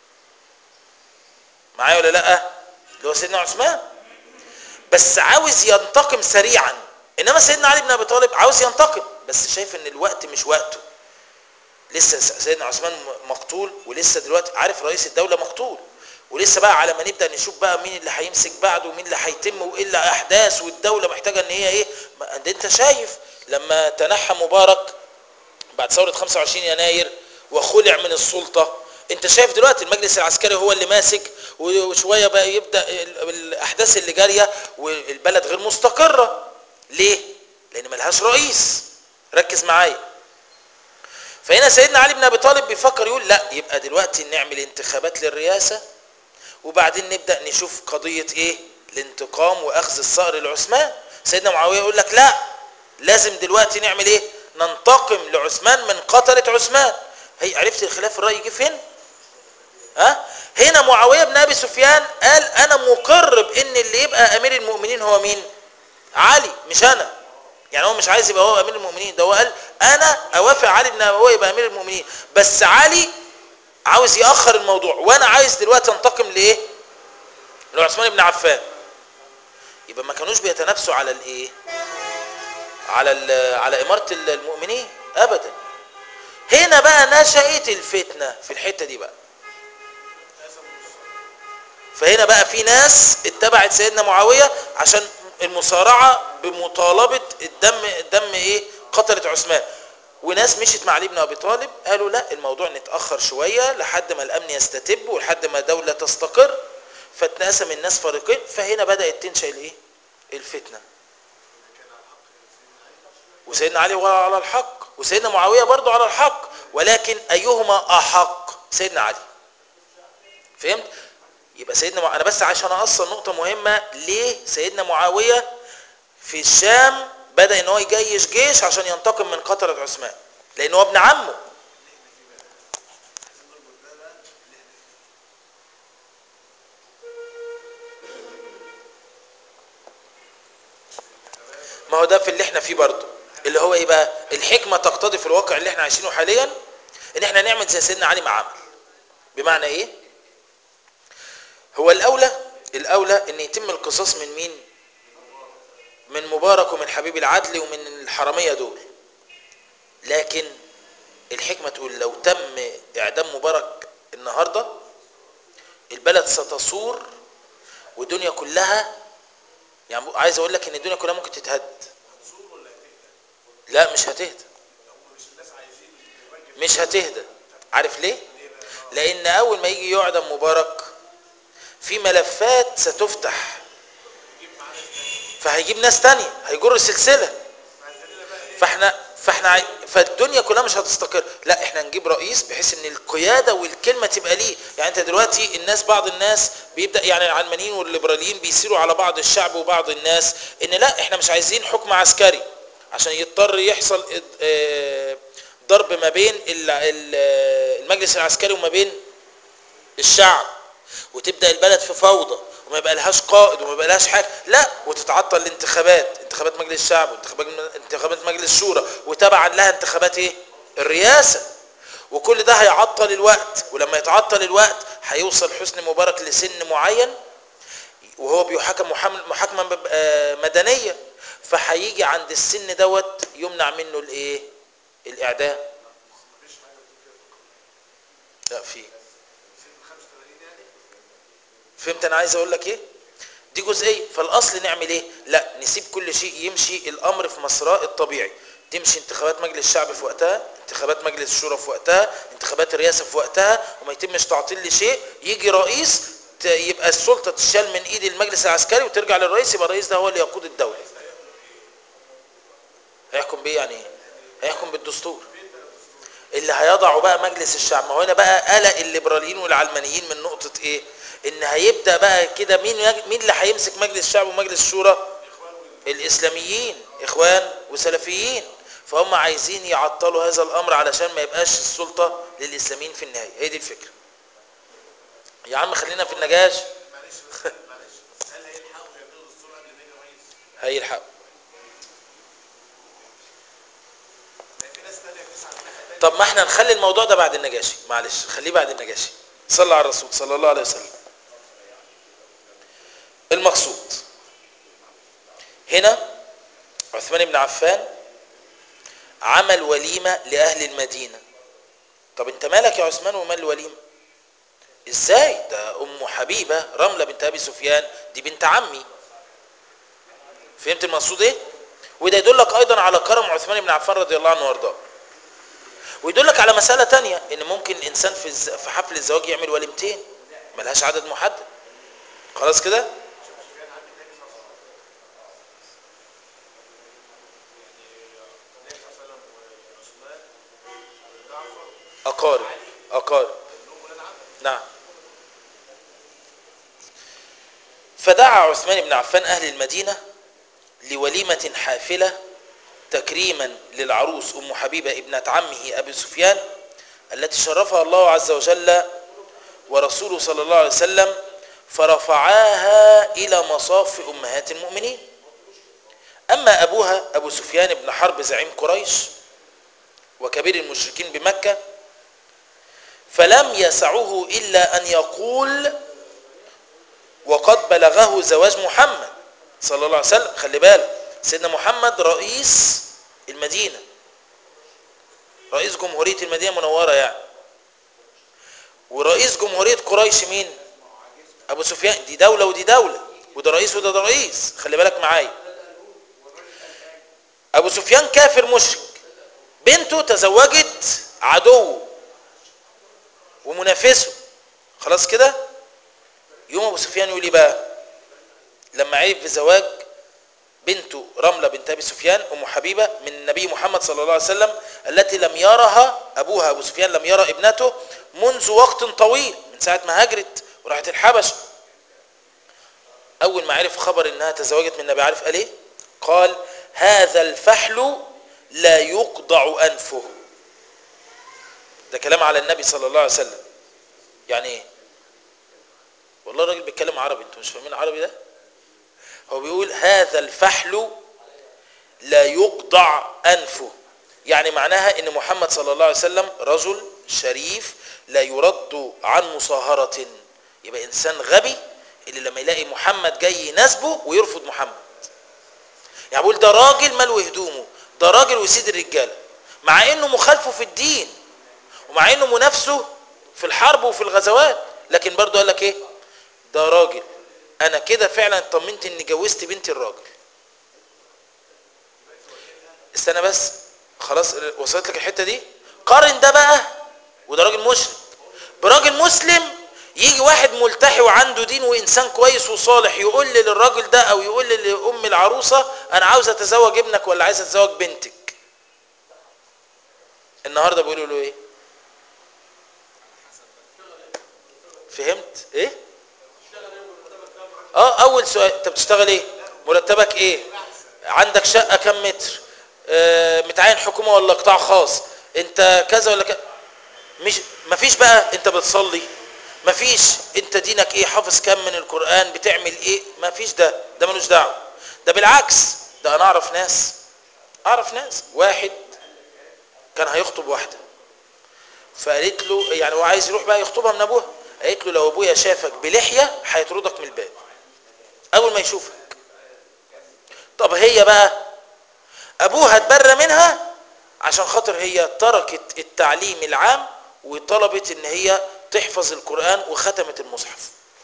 [SPEAKER 1] معايا ولا لا اللي هو سيدنا عثمان بس عاوز ينتقم سريعا انما سيدنا علي بن ابي طالب عاوز ينتقم بس شايف ان الوقت مش وقته لسه سيدنا عثمان مقتول ولسه دلوقتي عارف رئيس الدوله مقتول ولسه بقى على ما نبدا نشوف بقى مين اللي هيمسك بعده ومين اللي هيتم وايه اللي احداث والدوله محتاجه ان هي ايه ما ده انت شايف لما تنحى مبارك بعد ثوره 25 يناير وخلع من السلطه انت شايف دلوقتي المجلس العسكري هو اللي ماسك وشويه بقى يبدا ال- الاحداث اللي جاريه والبلد غير مستقره ليه لان ملهاش رئيس ركز معايا فهنا سيدنا علي بن ابي طالب بيفكر يقول لا يبقى دلوقتي نعمل انتخابات للرئاسه وبعدين نبدا نشوف قضيه ايه الانتقام واخذ الثأر لعثمان سيدنا معاويه يقول لك لا لازم دلوقتي نعمل ايه ننتقم لعثمان من قتله عثمان هي عرفت الخلاف الراي جه فين ها هنا معاويه بن ابي سفيان قال انا مقر بان اللي يبقى امير المؤمنين هو مين علي مش انا يعني هو مش عايز يبقى هو امير المؤمنين ده هو قال انا اوافق علي بن هو يبقى امير المؤمنين بس علي عاوز ياخر الموضوع وانا عايز دلوقتي انتقم لايه لعثمان بن عفان يبقى ما كانوش بيتنافسوا على الايه على ال- على اماره المؤمنين ابدا هنا بقى نشأت الفتنه في الحته دي بقى فهنا بقى في ناس اتبعت سيدنا معاويه عشان المصارعه بمطالبه الدم الدم ايه قتلت عثمان وناس مشيت مع علي بن ابي طالب قالوا لا الموضوع نتاخر شويه لحد ما الامن يستتب ولحد ما دوله تستقر فاتنقسم الناس فريقين فهنا بدات تنشا الايه الفتنه وسيدنا علي هو على الحق وسيدنا معاويه برضه على الحق ولكن ايهما احق سيدنا علي فهمت يبقى سيدنا مع... انا بس عشان اوصل نقطه مهمه ليه سيدنا معاويه في الشام بدا ان هو يجيش جيش عشان ينتقم من قتله عثمان لان هو ابن عمه ما هو ده في اللي احنا فيه برضه اللي هو ايه بقى الحكمه تقتضي في الواقع اللي احنا عايشينه حاليا ان احنا نعمل زي سيدنا علي ما عمل بمعنى ايه هو الاولى الاولى ان يتم القصاص من مين من مبارك ومن حبيب العدل ومن الحراميه دول لكن الحكمه تقول لو تم اعدام مبارك النهارده البلد ستصور والدنيا كلها يعني عايز اقول لك ان الدنيا كلها ممكن تتهد لا مش هتهدى مش هتهدى عارف ليه لان اول ما يجي يعدم مبارك في ملفات ستفتح فهيجيب ناس تانية هيجر سلسلة فاحنا فاحنا عاي- فالدنيا كلها مش هتستقر لا احنا نجيب رئيس بحيث ان القيادة والكلمة تبقى ليه يعني انت دلوقتي الناس بعض الناس بيبدأ يعني العلمانيين والليبراليين بيسيروا على بعض الشعب وبعض الناس ان لا احنا مش عايزين حكم عسكري عشان يضطر يحصل اد- اه، ضرب ما بين ال- ال- المجلس العسكري وما بين الشعب وتبدا البلد في فوضى وما يبقى لهاش قائد وما يبقى لهاش حاجه لا وتتعطل الانتخابات انتخابات مجلس الشعب وانتخابات انتخابات مجلس الشورى وتبعا لها انتخابات ايه الرئاسه وكل ده هيعطل الوقت ولما يتعطل الوقت هيوصل حسني مبارك لسن معين وهو بيحاكم محام- محاكمه مب- آه، مدنيه فهيجي عند السن دوت يمنع منه الايه الاعدام لا في فهمت انا عايز اقول لك ايه دي جزئيه فالاصل نعمل ايه لا نسيب كل شيء يمشي الامر في مسراه الطبيعي تمشي انتخابات مجلس الشعب في وقتها انتخابات مجلس الشورى في وقتها انتخابات الرئاسه في وقتها وما يتمش تعطيل لشيء يجي رئيس ت- يبقى السلطه تشال من ايد المجلس العسكري وترجع للرئيس يبقى الرئيس ده هو اللي يقود الدوله هيحكم بيه يعني ايه هيحكم بالدستور اللي هيضعه بقى مجلس الشعب ما هو هنا بقى قلق الليبراليين والعلمانيين من نقطه ايه ان هيبدا بقى كده مين يج- مين اللي هيمسك مجلس الشعب ومجلس الشورى الاسلاميين اخوان وسلفيين فهم عايزين يعطلوا هذا الامر علشان ما يبقاش السلطه للاسلاميين في النهايه هي دي الفكره يا عم خلينا في النجاش
[SPEAKER 2] معلش بس معلش هل هيلحقوا يعملوا دستور قبل ما يجي رئيس؟
[SPEAKER 1] هيلحق
[SPEAKER 2] لان في ناس ثانيه بتسعى من ناحيه ثانيه
[SPEAKER 1] طب ما احنا نخلي الموضوع ده بعد النجاشي معلش خليه بعد النجاشي صلى على الرسول صلى الله عليه وسلم المقصود هنا عثمان بن عفان عمل وليمة لأهل المدينة طب انت مالك يا عثمان ومال الوليمة ازاي ده ام حبيبة رملة بنت ابي سفيان دي بنت عمي فهمت المقصود ايه وده يدلك ايضا على كرم عثمان بن عفان رضي الله عنه وارضاه ويدلك على مسألة تانية ان ممكن انسان في الز... في حفل الزواج يعمل وليمتين ملهاش عدد محدد خلاص كده
[SPEAKER 2] النبي صلى الله عليه وسلم وعثمان وجعفر
[SPEAKER 1] اقارب اقارب
[SPEAKER 2] كلهم ولاد عم
[SPEAKER 1] نعم فدعا عثمان بن عفان اهل المدينة لوليمة حافلة تكريما للعروس ام حبيبة ابنة عمه ابي سفيان التي شرفها الله عز وجل ورسوله صلى الله عليه وسلم فرفعاها الى مصاف امهات المؤمنين اما ابوها ابو سفيان بن حرب زعيم قريش وكبير المشركين بمكة فلم يسعه الا ان يقول وقد بلغه زواج محمد صلى الله عليه وسلم خلي بالك سيدنا محمد رئيس المدينة رئيس جمهورية المدينة المنورة يعني ورئيس جمهورية قريش مين ابو سفيان دي دولة ودي دولة وده رئيس وده ده رئيس خلي بالك معايا ابو سفيان كافر مشرك بنته تزوجت عدوه ومنافسه خلاص كده يوم ابو سفيان يقول ايه بقى لما عرف بزواج بنته رملة بنت ابي سفيان ام حبيبة من النبي محمد صلى الله عليه وسلم التي لم يرها ابوها ابو سفيان لم يرى ابنته منذ وقت طويل من ساعة ما هاجرت وراحت الحبشة اول ما عرف خبر انها تزوجت من النبي عارف قال ايه قال هذا الفحل لا يقضع انفه ده كلام على النبي صلى الله عليه وسلم يعني ايه والله الراجل بيتكلم عربي انتوا مش فاهمين عربي ده هو بيقول هذا الفحل لا يقضع انفه يعني معناها ان محمد صلى الله عليه وسلم رجل شريف لا يرد عن مصاهرة يبقى انسان غبي اللي لما يلاقي محمد جاي يناسبه ويرفض محمد يعني بيقول ده راجل ملو هدومه ده راجل وسيد الرجاله مع انه مخالفه في الدين ومع انه منافسه في الحرب وفي الغزوات لكن برضه قال لك ايه ده راجل انا كده فعلا اطمنت اني جوزت بنتي الراجل استنى بس خلاص وصلت لك الحته دي قارن ده بقى وده راجل مشرك براجل مسلم يجي واحد ملتحي وعنده دين وانسان كويس وصالح يقول لي للراجل ده او يقول لي لام العروسه انا عاوز اتزوج ابنك ولا عايز اتزوج بنتك النهارده بيقولوا له ايه فهمت ايه اه اول سؤال انت بتشتغل ايه مرتبك ايه عندك شقه كم متر آه متعين حكومه ولا قطاع خاص انت كذا ولا كذا مش مفيش بقى انت بتصلي مفيش انت دينك ايه حافظ كم من القران بتعمل ايه مفيش ده ده ملوش دعوه ده بالعكس ده انا اعرف ناس اعرف ناس واحد كان هيخطب واحده فقالت له يعني هو عايز يروح بقى يخطبها من ابوها قالت له لو ابويا شافك بلحيه هيطردك من الباب اول ما يشوفك طب هي بقى ابوها اتبرى منها عشان خاطر هي تركت التعليم العام وطلبت ان هي تحفظ القرآن وختمت المصحف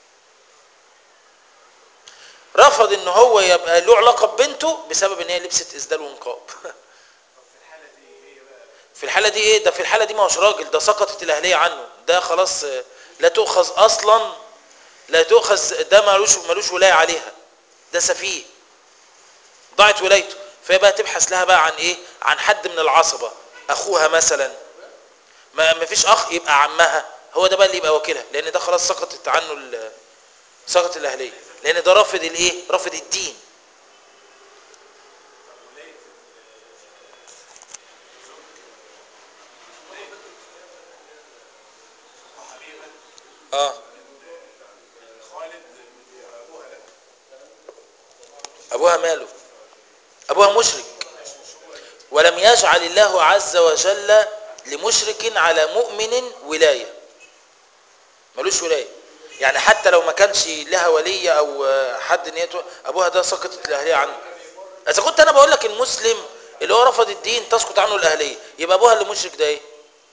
[SPEAKER 1] رفض ان هو يبقى له علاقة ببنته بسبب ان هي لبست اسدال ونقاب في الحالة دي ايه ده في الحالة دي ما هوش راجل ده سقطت الاهلية عنه ده خلاص لا تؤخذ اصلا لا تؤخذ ده ملوش ملوش ولايه عليها ده سفيه ضاعت ولايته فهي بقى تبحث لها بقى عن ايه عن حد من العصبه اخوها مثلا ما ما فيش اخ يبقى عمها هو ده بقى اللي يبقى وكيلها لان ده خلاص سقطت عنه ال- سقط الاهليه لان ده رافض الايه رافض الدين
[SPEAKER 2] ولايه حبيبه
[SPEAKER 1] اه
[SPEAKER 2] خالد ابوها لا
[SPEAKER 1] ابوها ماله ابوها مشرك ولم يجعل الله عز وجل لمشرك على مؤمن ولايه ملوش ولايه يعني حتى لو ما كانش لها ولي او آه، حد نيته ابوها ده سقطت الاهليه عنه اذا كنت انا بقول لك المسلم اللي هو رفض الدين تسقط عنه الاهليه يبقى ابوها اللي مشرك ده ايه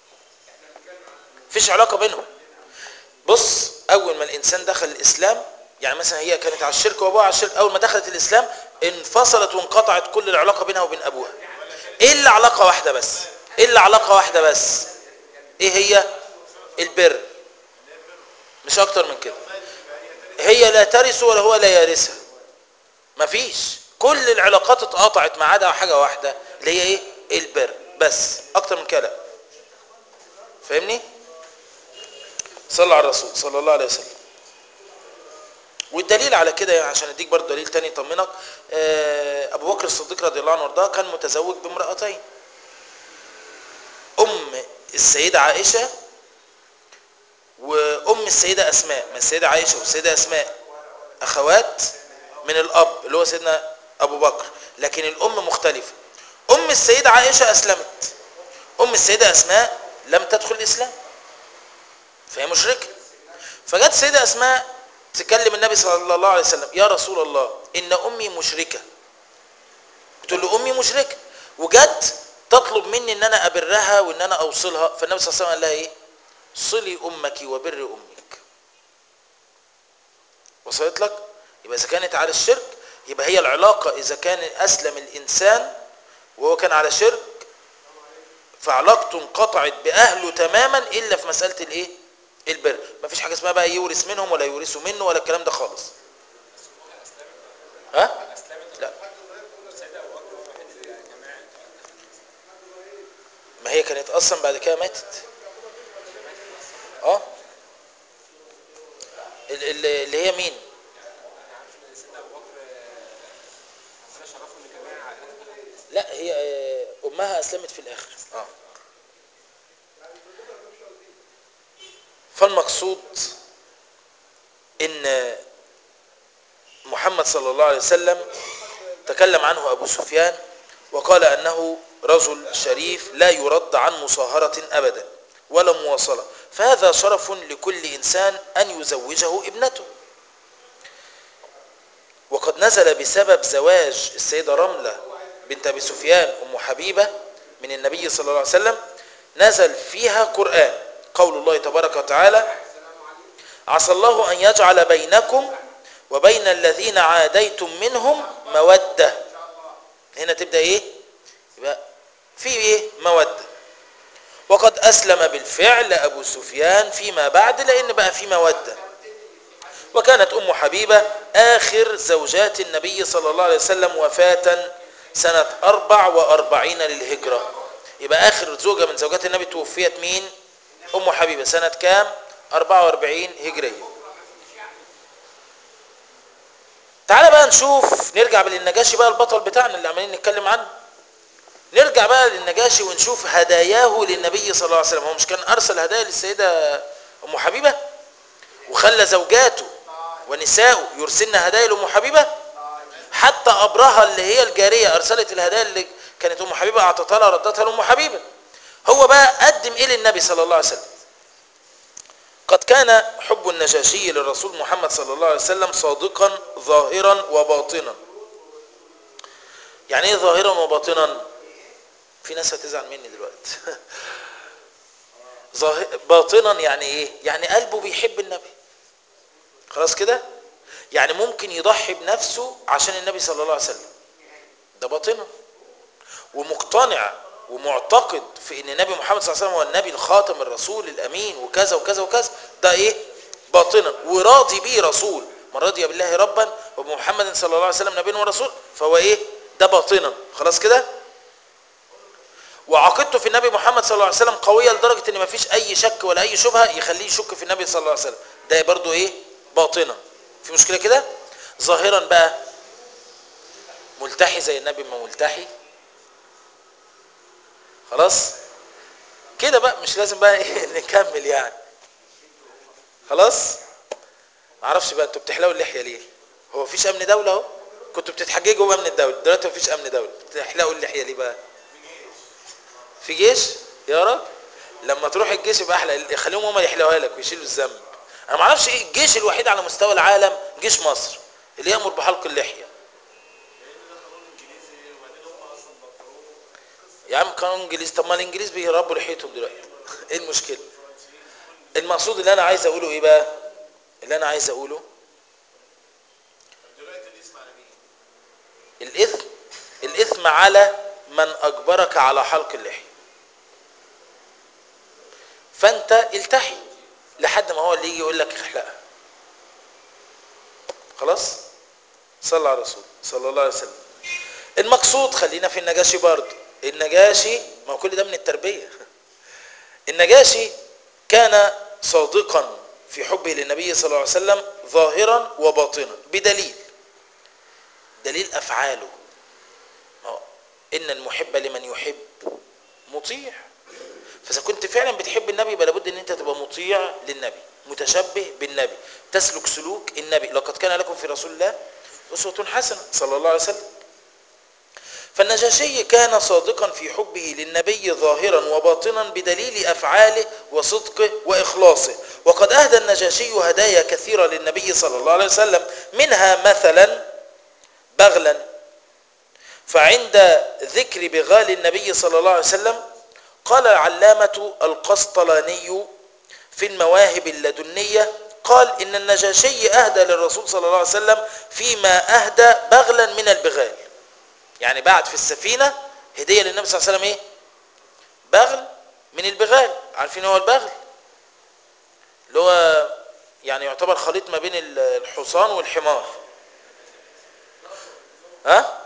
[SPEAKER 1] مفيش علاقه بينهم بص اول ما الانسان دخل الاسلام يعني مثلا هي كانت على الشرك وابوها على الشرك اول ما دخلت الاسلام انفصلت وانقطعت كل العلاقه بينها وبين ابوها الا علاقه واحده بس الا علاقه واحده بس ايه هي البر مش اكتر من كده هي لا ترث ولا هو لا يرثها مفيش كل العلاقات اتقطعت ما عدا حاجه واحده اللي هي ايه البر بس اكتر من كده لا فاهمني صلى على الرسول صلى الله عليه وسلم والدليل على كده يعني عشان اديك برضه دليل تاني يطمنك آه، ابو بكر الصديق رضي الله عنه وارضاه كان متزوج بامرأتين ام السيدة عائشة وام السيدة اسماء ما السيدة عائشة والسيدة اسماء اخوات من الاب اللي هو سيدنا ابو بكر لكن الام مختلفة ام السيدة عائشة اسلمت ام السيدة اسماء لم تدخل الاسلام فهي مشركة فجت السيدة اسماء تكلم النبي صلى الله عليه وسلم يا رسول الله ان امي مشركة بتقول له امي مشركة وجت تطلب مني ان انا ابرها وان انا اوصلها فالنبي صلى الله عليه وسلم قال لها ايه صلي امك وبر امك وصلت لك يبقى اذا كانت على الشرك يبقى هي العلاقة اذا كان اسلم الانسان وهو كان على شرك فعلاقته انقطعت باهله تماما الا في مساله الايه البر مفيش حاجه اسمها بقى يورث منهم ولا يورثوا منه ولا الكلام ده خالص ها لا ما هي كانت اصلا بعد كده ماتت اه ال- ال- اللي هي مين لا هي آه، امها اسلمت في الاخر اه فالمقصود ان محمد صلى الله عليه وسلم تكلم عنه ابو سفيان وقال انه رجل شريف لا يرد عن مصاهرة ابدا ولا مواصلة فهذا شرف لكل انسان ان يزوجه ابنته وقد نزل بسبب زواج السيدة رملة بنت ابي سفيان ام حبيبة من النبي صلى الله عليه وسلم نزل فيها قرآن قول الله تبارك وتعالى عسى الله أن يجعل بينكم وبين الذين عاديتم منهم مودة هنا تبدأ إيه يبقى في إيه مودة وقد أسلم بالفعل أبو سفيان فيما بعد لأن بقى في مودة وكانت أم حبيبة آخر زوجات النبي صلى الله عليه وسلم وفاة سنة أربع وأربعين للهجرة يبقى آخر زوجة من زوجات النبي توفيت مين أم حبيبة سنة كام 44 هجرية تعال بقى نشوف نرجع للنجاشي بقى البطل بتاعنا اللي عمالين نتكلم عنه نرجع بقى للنجاشي ونشوف هداياه للنبي صلى الله عليه وسلم هو مش كان أرسل هدايا للسيدة أم حبيبة وخلى زوجاته ونساءه يرسلن هدايا لأم حبيبة حتى أبرهة اللي هي الجارية أرسلت الهدايا اللي كانت أم حبيبة أعطتها لها ردتها لأم حبيبة هو بقى قدم إيه للنبي صلى الله عليه وسلم قد كان حب النجاشي للرسول محمد صلى الله عليه وسلم صادقا ظاهرا وباطنا يعني ايه ظاهرا وباطنا في ناس هتزعل مني دلوقتي ظاهر باطنا يعني ايه يعني قلبه بيحب النبي خلاص كده يعني ممكن يضحي بنفسه عشان النبي صلى الله عليه وسلم ده باطنا ومقتنع ومعتقد في ان النبي محمد صلى الله عليه وسلم هو النبي الخاتم الرسول الامين وكذا وكذا وكذا ده ايه باطنا وراضي به رسول من رضي بالله ربا وبمحمد صلى الله عليه وسلم نبيا ورسول فهو ايه ده باطنا خلاص كده وعقيدته في النبي محمد صلى الله عليه وسلم قويه لدرجه ان مفيش اي شك ولا اي شبهه يخليه يشك في النبي صلى الله عليه وسلم ده برضو ايه باطنا في مشكله كده ظاهرا بقى ملتحي زي النبي ما ملتحي خلاص كده بقى مش لازم بقى ايه نكمل يعني خلاص معرفش بقى انتوا بتحلقوا اللحيه ليه هو مفيش امن دوله اهو كنتوا بتتحججوا بامن الدوله دلوقتي مفيش امن دوله بتحلقوا اللحيه ليه بقى في جيش يا راجل لما تروح الجيش يبقى احلى خليهم هم يحلقوها لك ويشيلوا الذنب انا ما اعرفش ايه الجيش الوحيد على مستوى العالم جيش مصر اللي يامر بحلق اللحيه
[SPEAKER 2] لان ده قانون انجليزي وبعدين هم اصلا بطلوه
[SPEAKER 1] يا عم قانون انجليزي طب ما الانجليز بيربوا لحيتهم دلوقتي ايه المشكله المقصود اللي انا عايز اقوله ايه بقى اللي انا عايز اقوله
[SPEAKER 2] طب دلوقتي الاسم على مين؟
[SPEAKER 1] الاثم الاثم على من اجبرك على حلق اللحيه فانت التحي لحد ما هو اللي يجي يقول لك احلقها خلاص صلى على الرسول صلى الله عليه وسلم المقصود خلينا في النجاشي برضه النجاشي ما هو كل ده من التربيه النجاشي كان صادقا في حبه للنبي صلى الله عليه وسلم ظاهرا وباطنا بدليل دليل افعاله ما هو ان المحب لمن يحب مطيع فاذا كنت فعلا بتحب النبي يبقى لابد ان انت تبقى مطيع للنبي متشبه بالنبي تسلك سلوك النبي لقد كان لكم في رسول الله اسوه حسنه صلى الله عليه وسلم فالنجاشي كان صادقا في حبه للنبي ظاهرا وباطنا بدليل افعاله وصدقه واخلاصه وقد اهدى النجاشي هدايا كثيره للنبي صلى الله عليه وسلم منها مثلا بغلا فعند ذكر بغال النبي صلى الله عليه وسلم قال العلامة القسطلاني في المواهب اللدنية قال إن النجاشي أهدى للرسول صلى الله عليه وسلم فيما أهدى بغلا من البغال يعني بعد في السفينة هدية للنبي صلى الله عليه وسلم إيه بغل من البغال عارفين هو البغل اللي هو يعني يعتبر خليط ما بين الحصان والحمار ها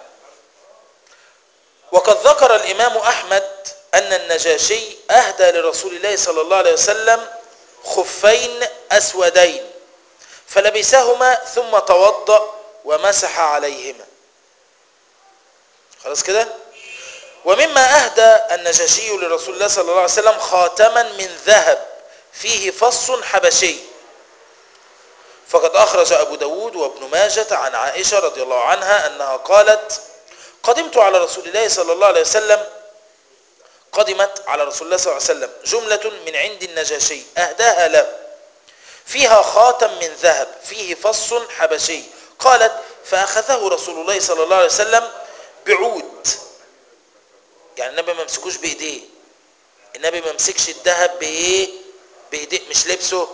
[SPEAKER 1] وقد ذكر الإمام أحمد أن النجاشي أهدى لرسول الله صلى الله عليه وسلم خفين أسودين فلبسهما ثم توضأ ومسح عليهما خلاص كده ومما أهدى النجاشي لرسول الله صلى الله عليه وسلم خاتما من ذهب فيه فص حبشي فقد أخرج أبو داود وابن ماجة عن عائشة رضي الله عنها أنها قالت قدمت على رسول الله صلى الله عليه وسلم قدمت على رسول الله صلى الله عليه وسلم جملة من عند النجاشي أهداها له فيها خاتم من ذهب فيه فص حبشي قالت فأخذه رسول الله صلى الله عليه وسلم بعود يعني النبي ما مسكوش بإيديه النبي ما مسكش الذهب بإيه بإيديه مش لبسه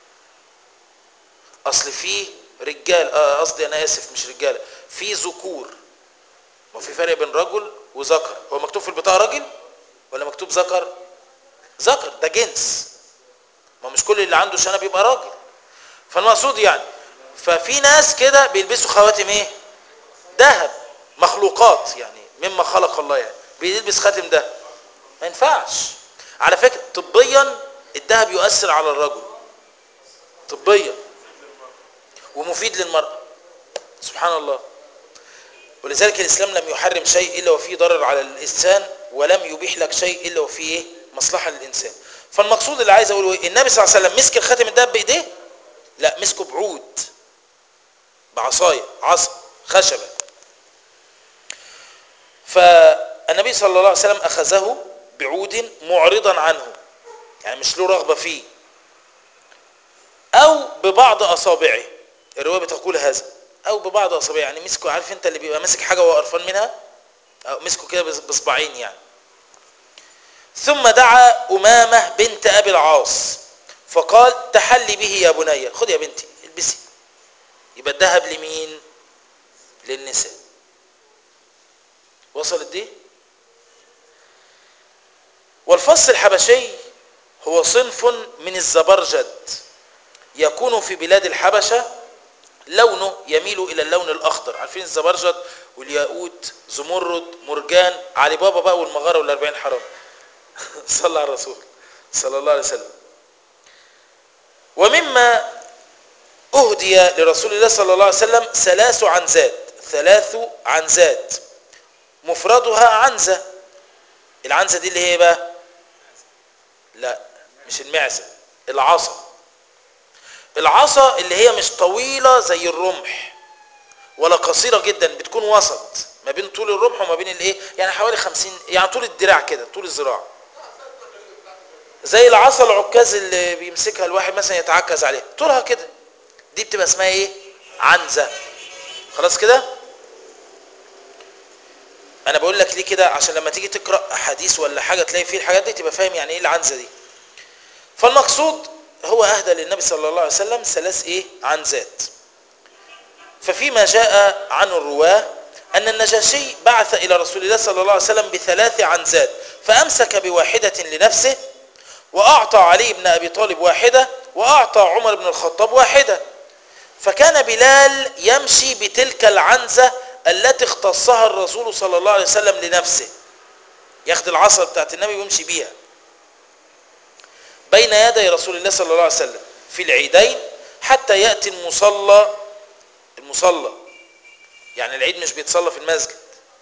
[SPEAKER 1] أصل فيه رجال قصدي أنا آسف مش رجال في ذكور ما في فرق بين رجل وذكر هو مكتوب في البطاقة راجل ولا مكتوب ذكر ذكر ده جنس ما مش كل اللي عنده شنب يبقى راجل فالمقصود يعني ففي ناس كده بيلبسوا خواتم ايه ذهب مخلوقات يعني مما خلق الله يعني بيلبس خاتم ده ما ينفعش على فكرة طبيا الذهب يؤثر على الرجل طبيا ومفيد للمرأة سبحان الله ولذلك الإسلام لم يحرم شيء إلا وفيه ضرر على الإنسان ولم يبيح لك شيء إلا وفيه إيه؟ مصلحة للإنسان فالمقصود اللي عايز أقوله إيه؟ النبي صلى الله عليه وسلم مسك الخاتم الدهب بإيديه لا مسكه بعود بعصاية عصا خشبة فالنبي صلى الله عليه وسلم أخذه بعود معرضا عنه يعني مش له رغبة فيه أو ببعض أصابعه الرواية بتقول هذا أو ببعض أصابعه يعني مسكه عارف أنت اللي بيبقى ماسك حاجة وهو قرفان منها أو مسكه كده بصباعين يعني ثم دعا أمامة بنت أبي العاص فقال تحلي به يا بني خد يا بنتي البسي يبقى الذهب لمين للنساء وصلت دي والفص الحبشي هو صنف من الزبرجد يكون في بلاد الحبشة لونه يميل إلى اللون الأخضر عارفين الزبرجد والياقوت زمرد مرجان علي بابا بقى والمغارة والأربعين حرام صلى على الرسول صلى الله عليه وسلم ومما أهدي لرسول الله صلى الله عليه وسلم ثلاث عنزات ثلاث عنزات مفردها عنزة العنزة دي اللي هي بقى لا مش المعزة العصا العصا اللي هي مش طويلة زي الرمح ولا قصيرة جدا بتكون وسط ما بين طول الرمح وما بين الايه يعني حوالي خمسين يعني طول الدراع كده طول الذراع زي العصا العكاز اللي بيمسكها الواحد مثلا يتعكز عليها طولها كده دي بتبقى اسمها ايه عنزة خلاص كده انا بقول لك ليه كده عشان لما تيجي تقرا حديث ولا حاجه تلاقي فيه الحاجات دي تبقى فاهم يعني ايه العنزه دي فالمقصود هو اهدى للنبي صلى الله عليه وسلم ثلاث ايه عنزات ففيما جاء عن الرواه ان النجاشي بعث الى رسول الله صلى الله عليه وسلم بثلاث عنزات فامسك بواحده لنفسه واعطى علي بن ابي طالب واحده واعطى عمر بن الخطاب واحده فكان بلال يمشي بتلك العنزه التي اختصها الرسول صلى الله عليه وسلم لنفسه ياخد العصا بتاعت النبي ويمشي بيها بين يدي رسول الله صلى الله عليه وسلم في العيدين حتى يأتي المصلى المصلى يعني العيد مش بيتصلى في المسجد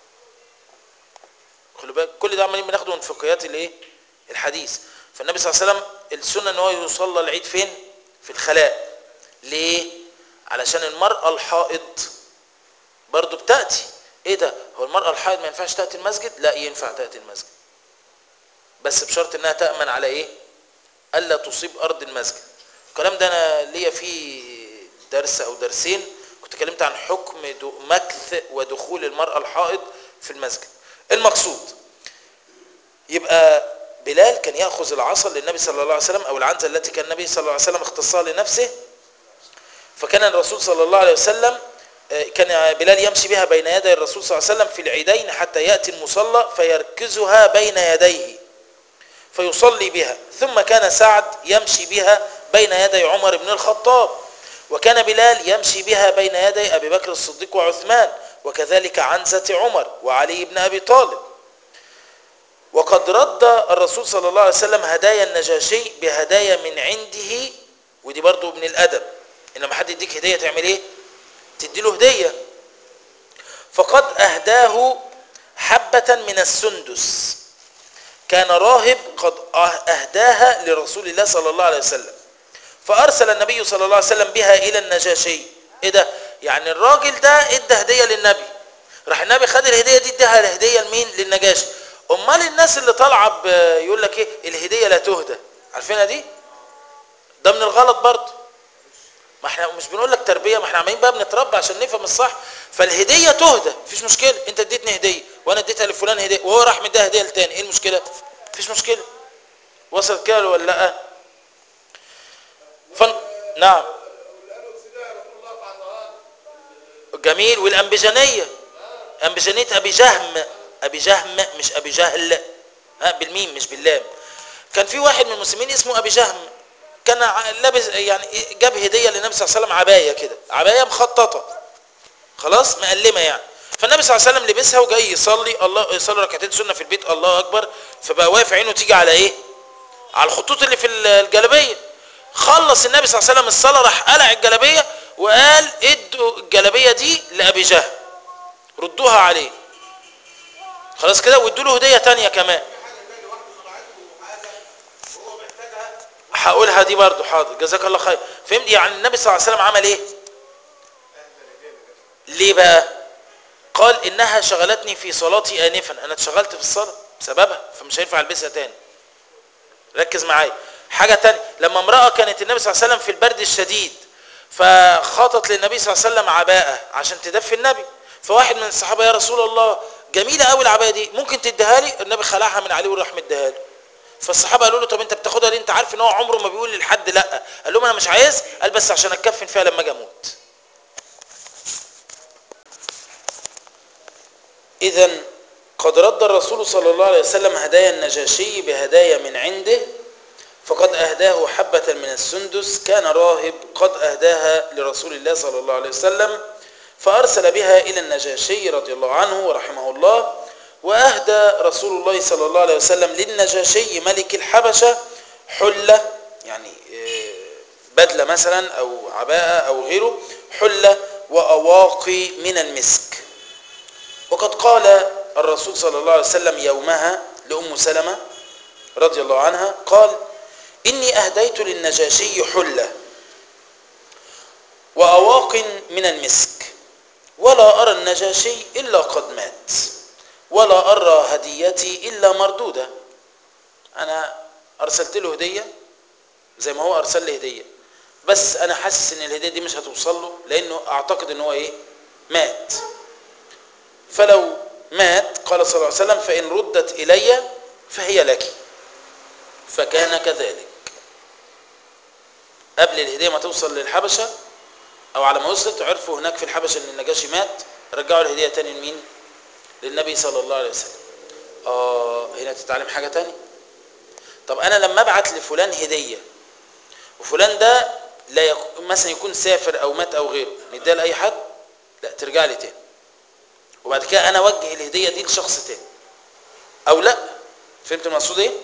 [SPEAKER 1] خلوا بالك كل ده عمالين بناخده من فقهيات الايه الحديث فالنبي صلى الله عليه وسلم السنه ان هو يصلى العيد فين في الخلاء ليه علشان المراه الحائض برضو بتأتي ايه ده هو المرأة الحائض ما ينفعش تأتي المسجد لا ينفع تأتي المسجد بس بشرط انها تأمن على ايه ألا تصيب أرض المسجد الكلام ده أنا ليا فيه درس أو درسين كنت كلمت عن حكم مكث ودخول المرأة الحائض في المسجد المقصود يبقى بلال كان يأخذ العصا للنبي صلى الله عليه وسلم أو العنزة التي كان النبي صلى الله عليه وسلم اختصها لنفسه فكان الرسول صلى الله عليه وسلم كان بلال يمشي بها بين يدي الرسول صلى الله عليه وسلم في العيدين حتى يأتي المصلى فيركزها بين يديه فيصلي بها ثم كان سعد يمشي بها بين يدي عمر بن الخطاب وكان بلال يمشي بها بين يدي أبي بكر الصديق وعثمان وكذلك عنزة عمر وعلي بن أبي طالب وقد رد الرسول صلى الله عليه وسلم هدايا النجاشي بهدايا من عنده ودي برضو من الأدب إنما حد يديك هدية تعمل إيه تدي له هدية فقد أهداه حبة من السندس كان راهب قد أهداها لرسول الله صلى الله عليه وسلم فأرسل النبي صلى الله عليه وسلم بها إلى النجاشي إيه ده يعني الراجل ده ادى هدية للنبي راح النبي خد الهدية دي اداها الهدية لمين للنجاشي امال الناس اللي طالعه يقول لك ايه الهديه لا تهدى عارفينها دي ده من الغلط برضه ما احنا مش بنقول لك تربيه ما احنا عمالين بقى بنتربى عشان نفهم الصح فالهديه تهدى مفيش مشكله انت اديتني هديه وانا اديتها لفلان هديه وهو راح مديها هديه لتاني ايه المشكله مفيش مشكله وصلت كده ولا لا فن... نعم جميل والانبجانيه انبجانيه ابي جهم ابي جهم مش ابي جهل ها بالميم مش باللام كان في واحد من المسلمين اسمه ابي جهم كان لابس يعني جاب هديه للنبي صلى الله عليه وسلم عبايه كده عبايه مخططه خلاص مقلمه يعني فالنبي صلى الله عليه وسلم لبسها وجاي يصلي الله يصلي ركعتين سنه في البيت الله اكبر فبقى واقف عينه تيجي على ايه على الخطوط اللي في الجلابيه خلص النبي صلى الله عليه وسلم الصلاه راح قلع الجلابيه وقال ادوا الجلابيه دي لابي جهل ردوها عليه خلاص كده وادوا له هديه ثانيه كمان هقولها دي برضو حاضر جزاك الله خير فهمت يعني النبي صلى الله عليه وسلم عمل ايه ليه بقى قال انها شغلتني في صلاتي انفا انا اتشغلت في الصلاه بسببها فمش هينفع البسها تاني ركز معايا حاجه تانية لما امراه كانت النبي صلى الله عليه وسلم في البرد الشديد فخطط للنبي صلى الله عليه وسلم عباءه عشان تدفي النبي فواحد من الصحابه يا رسول الله جميله قوي العبايه دي ممكن تديها لي النبي خلعها من عليه وراح مديها له فالصحابه قالوا له طب انت بتاخدها ليه انت عارف ان هو عمره ما بيقول لحد لا قال لهم انا مش عايز قال بس عشان اتكفن فيها لما اجي اموت اذا قد رد الرسول صلى الله عليه وسلم هدايا النجاشي بهدايا من عنده فقد أهداه حبة من السندس كان راهب قد أهداها لرسول الله صلى الله عليه وسلم فأرسل بها إلى النجاشي رضي الله عنه ورحمه الله وأهدى رسول الله صلى الله عليه وسلم للنجاشي ملك الحبشة حلة يعني بدلة مثلا أو عباءة أو غيره حلة وأواقي من المسك وقد قال الرسول صلى الله عليه وسلم يومها لأم سلمة رضي الله عنها قال إني أهديت للنجاشي حلة وأواق من المسك ولا أرى النجاشي إلا قد مات ولا أرى هديتي إلا مردودة أنا أرسلت له هدية زي ما هو أرسل لي هدية بس أنا حاسس إن الهدية دي مش هتوصل له لأنه أعتقد إن هو إيه مات فلو مات قال صلى الله عليه وسلم فإن ردت إلي فهي لك فكان كذلك قبل الهدية ما توصل للحبشة أو على ما وصلت عرفوا هناك في الحبشة إن النجاشي مات رجعوا الهدية تاني لمين؟ للنبي صلى الله عليه وسلم آه هنا تتعلم حاجة تانية طب أنا لما أبعت لفلان هدية وفلان ده لا يك... مثلا يكون سافر أو مات أو غيره نديها لأي حد لا ترجع لي تاني وبعد كده أنا أوجه الهدية دي لشخص تاني أو لا فهمت المقصود إيه؟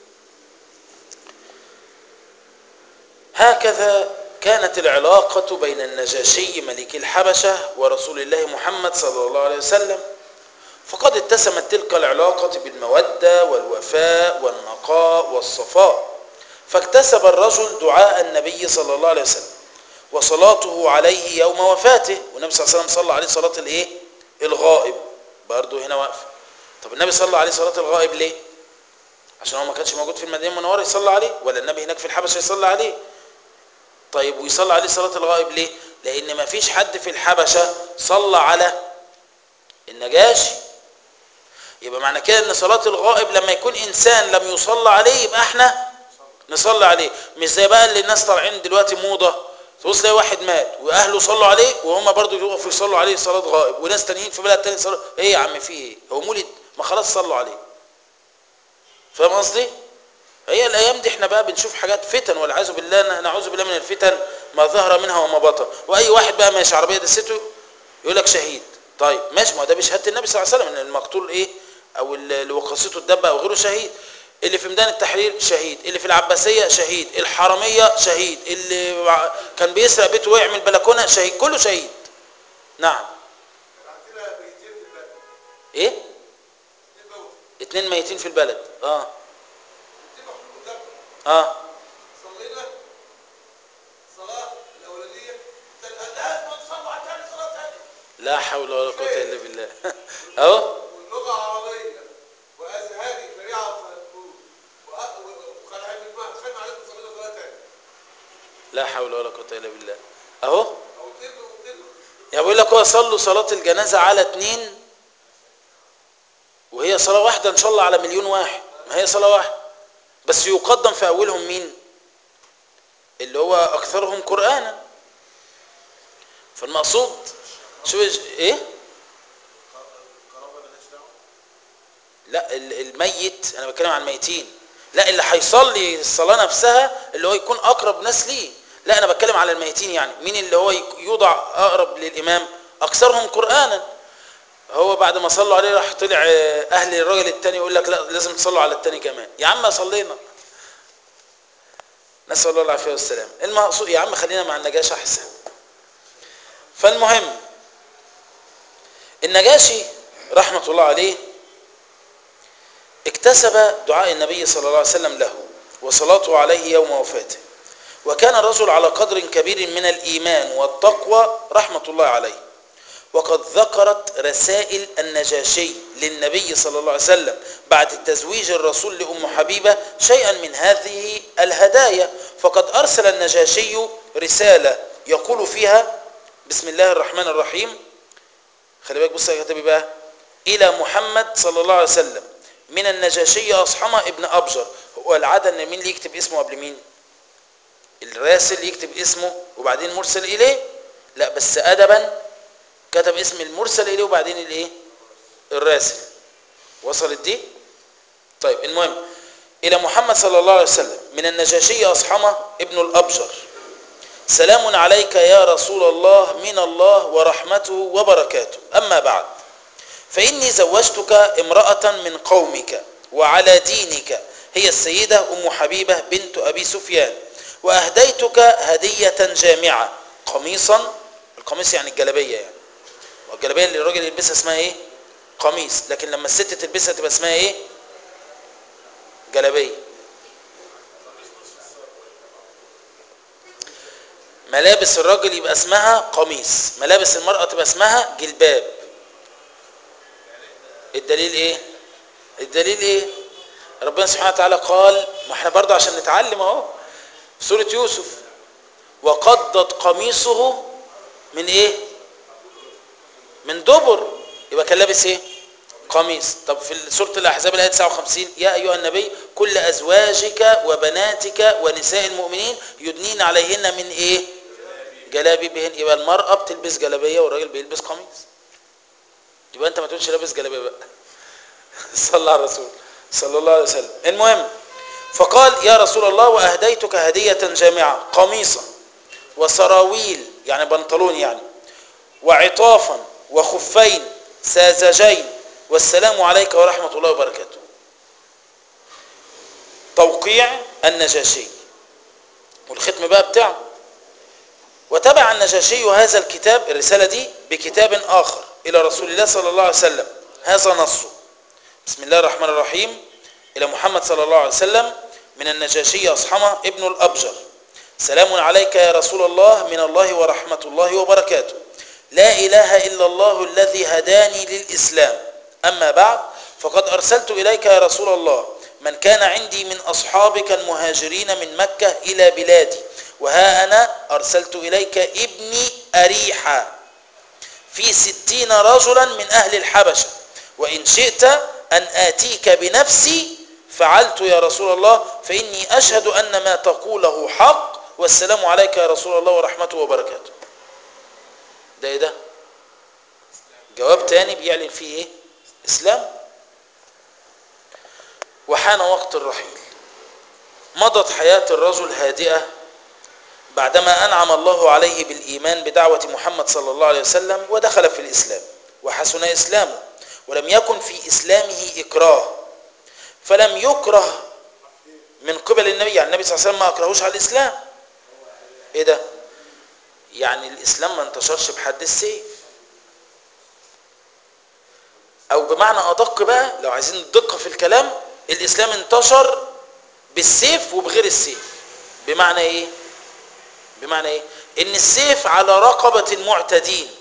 [SPEAKER 1] هكذا كانت العلاقة بين النجاشي ملك الحبشة ورسول الله محمد صلى الله عليه وسلم فقد اتسمت تلك العلاقة بالمودة والوفاء والنقاء والصفاء فاكتسب الرجل دعاء النبي صلى الله عليه وسلم وصلاته عليه يوم وفاته والنبي صلى الله عليه وسلم صلى عليه صلاة الايه الغائب برضه هنا واقف طب النبي صلى عليه صلاة الغائب ليه عشان هو ما كانش موجود في المدينة المنورة يصلى عليه ولا النبي هناك في الحبشة يصلى عليه طيب ويصلى عليه صلاة الغائب ليه لان ما فيش حد في الحبشة صلى على النجاشي يبقى معنى كده ان صلاة الغائب لما يكون انسان لم يصلى عليه يبقى احنا نصلي عليه مش زي بقى اللي الناس طالعين دلوقتي موضة تبص تلاقي واحد مات واهله صلوا عليه وهم برضه يقفوا يصلوا عليه صلاة غائب وناس تانيين في بلد تاني صلوا ايه يا عم في ايه هو مولد ما خلاص صلوا عليه فاهم قصدي هي الايام دي احنا بقى بنشوف حاجات فتن والعياذ بالله نعوذ بالله من الفتن ما ظهر منها وما بطن واي واحد بقى ماشي عربيه دسته يقول لك شهيد طيب ماشي ما ده بشهاده النبي صلى الله عليه وسلم ان المقتول ايه او اللي وقصته الدبه او غيره شهيد اللي في ميدان التحرير شهيد اللي في العباسيه شهيد الحرميه شهيد اللي كان بيسرق بيته ويعمل بلكونه شهيد كله شهيد نعم
[SPEAKER 2] عندنا بيتين في البلد
[SPEAKER 1] ايه
[SPEAKER 2] اتنين موت
[SPEAKER 1] اتنين ميتين في البلد اه
[SPEAKER 2] اتنين محطوط قدامنا
[SPEAKER 1] اه
[SPEAKER 2] صلينا صلاة الأولانية لازم تصلوا على الثاني صلاة ثانية
[SPEAKER 1] لا حول ولا قوه الا بالله اهو
[SPEAKER 2] واللغة عربية وأزهري شريعة وفنون وقال هاي بالمعنى خيم عليكم صلينا صلاة ثانية
[SPEAKER 1] لا حول ولا قوه الا بالله اهو
[SPEAKER 2] أو اتنين واتنين
[SPEAKER 1] يعني بيقول لك هو صلوا صلاة الجنازة على اتنين وهي صلاة واحدة ان شاء الله على مليون واحد ما هي صلاة واحدة بس يقدم في اولهم مين اللي هو اكثرهم قرآنا فالمقصود شو ايه
[SPEAKER 2] كرامة مالهاش دعوة
[SPEAKER 1] لا ال- الميت انا بتكلم عن الميتين لا اللي هيصلي الصلاة نفسها اللي هو يكون اقرب ناس ليه لا انا بتكلم على الميتين يعني مين اللي هو يك- يوضع اقرب للامام اكثرهم قرآنا هو بعد ما صلوا عليه راح طلع آه، اهل الراجل التاني يقول لك لا لازم تصلوا على التاني كمان يا عم صلينا نسأل الله العافية والسلام المقصود يا عم خلينا مع النجاشي احسن فالمهم النجاشي رحمة الله عليه اكتسب دعاء النبي صلى الله عليه وسلم له وصلاته عليه يوم وفاته وكان الرجل على قدر كبير من الإيمان والتقوى رحمة الله عليه وقد ذكرت رسائل النجاشي للنبي صلى الله عليه وسلم بعد تزويج الرسول لأم حبيبة شيئا من هذه الهدايا فقد أرسل النجاشي رسالة يقول فيها بسم الله الرحمن الرحيم خلي بالك بص يا كاتبي بقى إلى محمد صلى الله عليه وسلم من النجاشي أصحمة ابن أبجر هو العادة أن مين اللي يكتب اسمه قبل مين الراسل يكتب اسمه وبعدين مرسل إليه لا بس أدبا كتب اسم المرسل إليه وبعدين الإيه الراسل وصلت دي طيب المهم إلى محمد صلى الله عليه وسلم من النجاشي أصحمة ابن الأبجر سلام عليك يا رسول الله من الله ورحمته وبركاته أما بعد فإني زوجتك امرأة من قومك وعلى دينك هي السيدة أم حبيبة بنت أبي سفيان وأهديتك هدية جامعة قميصا القميص يعني الجلبية يعني والجلبية اللي الراجل يلبسها اسمها ايه قميص لكن لما الست تلبسها تبقى اسمها ايه جلبية ملابس الراجل يبقى اسمها قميص ملابس المرأة تبقى اسمها جلباب الدليل ايه الدليل ايه ربنا سبحانه وتعالى قال ما احنا برضه عشان نتعلم اهو سورة يوسف وقضت قميصه من ايه من دبر يبقى كان لابس ايه قميص طب في سورة الأحزاب الآية 59 يا أيها النبي كل أزواجك وبناتك ونساء المؤمنين يدنين عليهن من إيه جلابيبهن يبقى المرأة بتلبس جلابية والراجل بيلبس قميص يبقى أنت ما تقولش لابس جلابية بقى صلى على الرسول صلى الله عليه وسلم المهم فقال يا رسول الله وأهديتك هدية جامعة قميصا وسراويل يعني بنطلون يعني وعطافا وخفين ساذجين والسلام عليك ورحمة الله وبركاته توقيع النجاشي والختم بقى بتاعه وتبع النجاشي هذا الكتاب الرسالة دي بكتاب آخر إلى رسول الله صلى الله عليه وسلم هذا نصه بسم الله الرحمن الرحيم إلى محمد صلى الله عليه وسلم من النجاشي أصحمة ابن الأبجر سلام عليك يا رسول الله من الله ورحمة الله وبركاته لا إله إلا الله الذي هداني للإسلام أما بعد فقد أرسلت إليك يا رسول الله من كان عندي من أصحابك المهاجرين من مكة إلى بلادي وها أنا أرسلت إليك ابني أريحا في ستين رجلا من أهل الحبشة وإن شئت أن آتيك بنفسي فعلت يا رسول الله فإني أشهد أن ما تقوله حق والسلام عليك يا رسول الله ورحمته وبركاته ده ايه ده جواب تاني بيعلن فيه ايه اسلام وحان وقت الرحيل مضت حياة الرجل هادئة بعدما أنعم الله عليه بالإيمان بدعوة محمد صلى الله عليه وسلم ودخل في الإسلام وحسن إسلامه ولم يكن في إسلامه إكراه فلم يكره من قبل النبي يعني النبي صلى الله عليه وسلم ما أكرهوش على الإسلام إيه ده يعني الإسلام ما انتشرش بحد السيف أو بمعنى أدق بقى لو عايزين الدقة في الكلام الإسلام انتشر بالسيف وبغير السيف بمعنى إيه بمعنى إيه إن السيف على رقبة المعتدين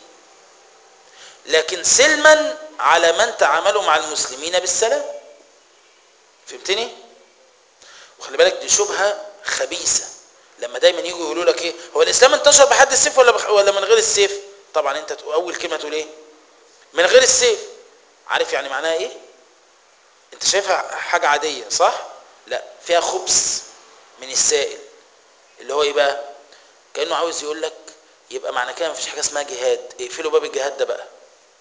[SPEAKER 1] لكن سلما على من تعاملوا مع المسلمين بالسلام فهمتني وخلي بالك دي شبهة خبيثة لما دايما يجوا يقولوا لك ايه هو الاسلام انتشر بحد السيف ولا بخ... ولا من غير السيف طبعا انت اول كلمه تقول ايه من غير السيف عارف يعني معناها ايه انت شايفها حاجه عاديه صح لا فيها خبث من السائل اللي هو ايه بقى كانه عاوز يقول لك يبقى معنى كده مفيش حاجه اسمها جهاد اقفلوا باب الجهاد ده بقى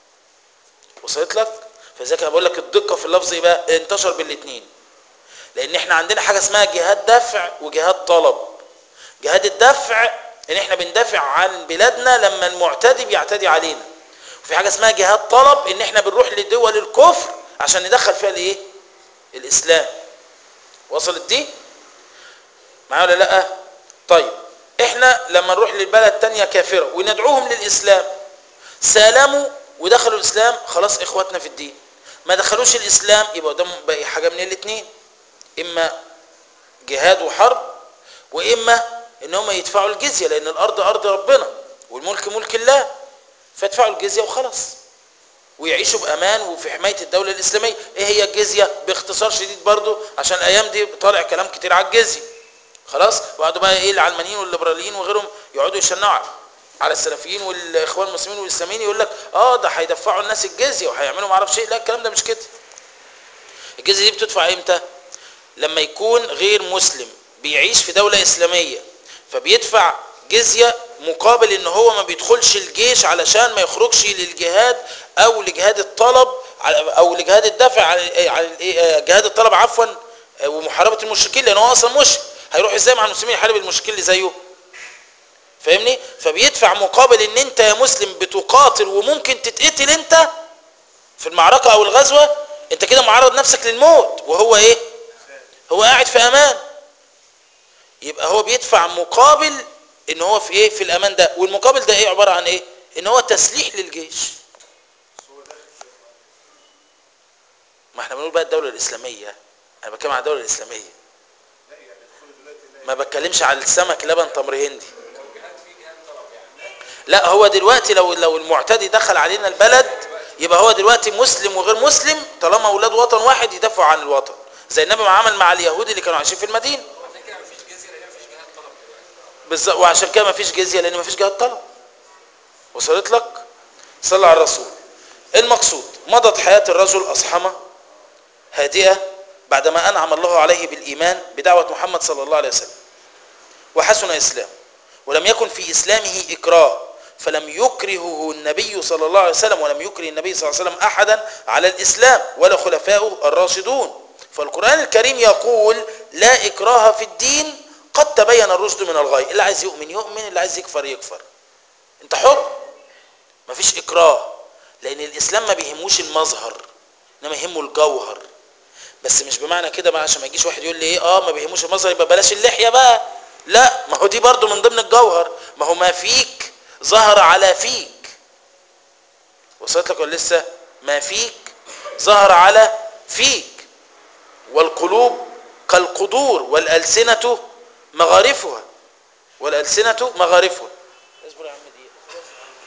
[SPEAKER 1] وصلت لك فذلك انا بقول لك الدقه في اللفظ ايه بقى انتشر بالاثنين لان احنا عندنا حاجه اسمها جهاد دفع وجهاد طلب جهاد الدفع ان احنا بندافع عن بلادنا لما المعتدي بيعتدي علينا وفي حاجه اسمها جهاد طلب ان احنا بنروح لدول الكفر عشان ندخل فيها الايه الاسلام وصلت دي معايا ولا لا طيب احنا لما نروح للبلد تانية كافرة وندعوهم للاسلام سالموا ودخلوا الاسلام خلاص اخواتنا في الدين ما دخلوش الاسلام يبقى قدام باقي حاجه من الاثنين اما جهاد وحرب واما ان هم يدفعوا الجزيه لان الارض ارض ربنا والملك ملك الله فيدفعوا الجزيه وخلاص ويعيشوا بامان وفي حمايه الدوله الاسلاميه ايه هي الجزيه باختصار شديد برضو عشان الايام دي طالع كلام كتير على الجزيه خلاص وقعدوا بقى ايه العلمانيين والليبراليين وغيرهم يقعدوا يشنعوا على السلفيين والاخوان المسلمين والاسلاميين يقول لك اه ده هيدفعوا الناس الجزيه وهيعملوا ما اعرفش ايه لا الكلام ده مش كده الجزيه دي بتدفع امتى لما يكون غير مسلم بيعيش في دولة إسلامية فبيدفع جزية مقابل ان هو ما بيدخلش الجيش علشان ما يخرجش للجهاد او لجهاد الطلب او لجهاد الدفع عن جهاد الطلب عفوا آه، ومحاربه المشركين لان هو اصلا مشرك هيروح ازاي مع المسلمين يحارب المشركين اللي زيه فاهمني فبيدفع مقابل ان انت يا مسلم بتقاتل وممكن تتقتل انت في المعركه او الغزوه انت كده معرض نفسك للموت وهو ايه هو قاعد في امان يبقى هو بيدفع مقابل ان هو في ايه في الامان ده والمقابل ده ايه عباره عن ايه ان هو تسليح للجيش ما احنا بنقول بقى الدوله الاسلاميه انا بتكلم عن الدوله الاسلاميه
[SPEAKER 2] لا يعني دخول دلوقتي لا
[SPEAKER 1] ما بتكلمش على السمك لبن تمر هندي لا هو دلوقتي لو لو المعتدي دخل علينا البلد يبقى هو دلوقتي مسلم وغير مسلم طالما اولاد وطن واحد يدافعوا عن الوطن زي النبي ما عمل مع اليهود اللي كانوا عايشين في المدينه بالظبط وعشان كده ما فيش جزيه لان ما فيش جهاد طلب وصلت لك صلى على الرسول المقصود مضت حياه الرجل اصحمه هادئه بعدما انعم الله عليه بالايمان بدعوه محمد صلى الله عليه وسلم وحسن اسلامه ولم يكن في اسلامه اكراه فلم يكرهه النبي صلى الله عليه وسلم ولم يكره النبي صلى الله عليه وسلم احدا على الاسلام ولا خلفاؤه الراشدون فالقران الكريم يقول لا اكراه في الدين قد تبين الرشد من الغي اللي عايز يؤمن يؤمن اللي عايز يكفر يكفر انت حر مفيش اكراه لان الاسلام ما بيهموش المظهر انما يهمه الجوهر بس مش بمعنى كده بقى عشان ما يجيش واحد يقول لي ايه اه ما بيهموش المظهر يبقى بلاش اللحيه بقى لا ما هو دي برضو من ضمن الجوهر ما هو ما فيك ظهر على فيك وصلت لك ولا لسه ما فيك ظهر على فيك والقلوب كالقدور والألسنة مغارفها والألسنة مغارفها اصبر يا عم دقيقة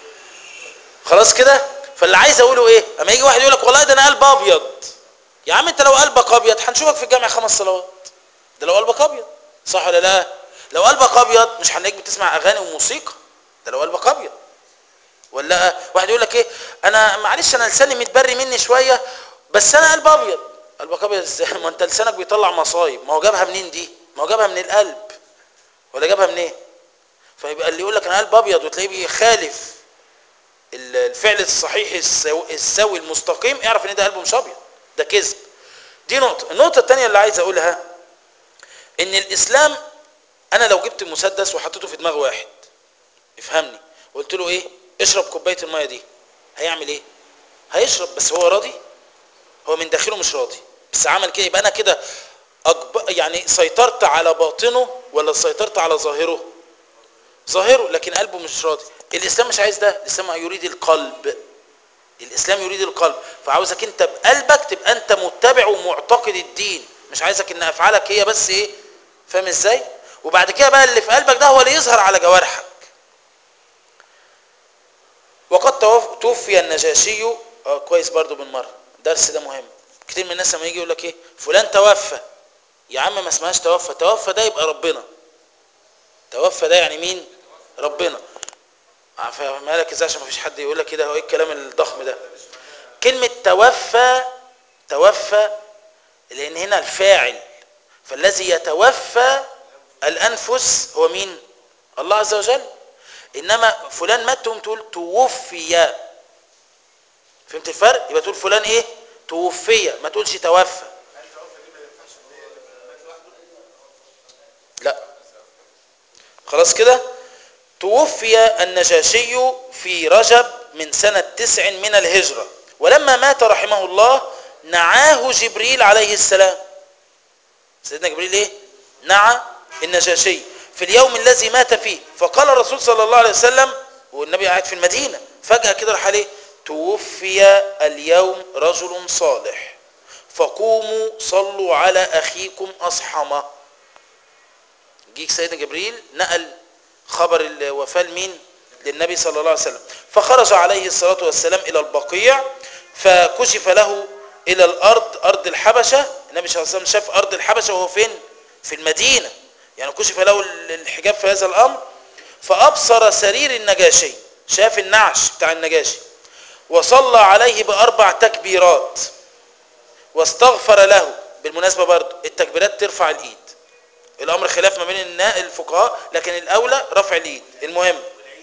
[SPEAKER 1] خلاص كده فاللي عايز اقوله ايه اما يجي واحد يقول لك والله ده انا قلب ابيض يا عم انت لو قلبك ابيض هنشوفك في الجامع خمس صلوات ده لو قلبك ابيض صح ولا لا لو قلبك ابيض مش هنلاقيك بتسمع اغاني وموسيقى ده لو قلبك ابيض ولا واحد يقول لك ايه انا معلش انا لساني متبري مني شويه بس انا قلب ابيض قلبك ابيض ازاي ما انت لسانك بيطلع مصايب ما هو جابها منين دي ما هو جابها من القلب ولا جابها منين إيه؟ فيبقى اللي يقول لك انا قلب ابيض وتلاقيه بيخالف الفعل الصحيح السو- السوي المستقيم اعرف ان ده قلبه مش ابيض ده كذب دي نقطه النقطه الثانيه اللي عايز اقولها ان الاسلام انا لو جبت مسدس وحطيته في دماغ واحد افهمني قلت له ايه اشرب كوبايه الميه دي هيعمل ايه هيشرب بس هو راضي هو من داخله مش راضي بس عمل كده يبقى انا كده أجب... يعني سيطرت على باطنه ولا سيطرت على ظاهره ظاهره لكن قلبه مش راضي الاسلام مش عايز ده الاسلام يريد القلب الاسلام يريد القلب فعاوزك انت بقلبك تبقى انت متبع ومعتقد الدين مش عايزك ان افعالك هي بس ايه فاهم ازاي وبعد كده بقى اللي في قلبك ده هو اللي يظهر على جوارحك وقد توف- توفي النجاشي اه كويس برضو بالمره الدرس ده مهم كتير من الناس لما يجي يقول لك ايه فلان توفى يا عم ما اسمهاش توفى توفى ده يبقى ربنا توفى ده يعني مين ربنا فاهمها لك ازاي عشان ما فيش حد يقول لك كده هو ايه الكلام الضخم ده كلمه توفى توفى لان هنا الفاعل فالذي يتوفى الانفس هو مين الله عز وجل انما فلان مات تقوم تقول توفي فهمت الفرق يبقى تقول فلان ايه توفي ما تقولش توفى لا خلاص كده توفي النجاشي في رجب من سنة تسع من الهجرة ولما مات رحمه الله نعاه جبريل عليه السلام سيدنا جبريل ايه نعى النجاشي في اليوم الذي مات فيه فقال الرسول صلى الله عليه وسلم والنبي قاعد في المدينة فجأة كده راح عليه توفي اليوم رجل صالح فقوموا صلوا على أخيكم أصحمه جيك سيدنا جبريل نقل خبر الوفاة لمين للنبي صلى الله عليه وسلم فخرج عليه الصلاة والسلام إلى البقيع فكشف له إلى الأرض أرض الحبشة النبي صلى الله عليه وسلم شاف أرض الحبشة وهو فين في المدينة يعني كشف له الحجاب في هذا الأمر فأبصر سرير النجاشي شاف النعش بتاع النجاشي وصلى عليه بأربع تكبيرات واستغفر له بالمناسبة برضو التكبيرات ترفع الإيد الأمر خلاف ما بين النا- الفقهاء لكن الأولى رفع الإيد المهم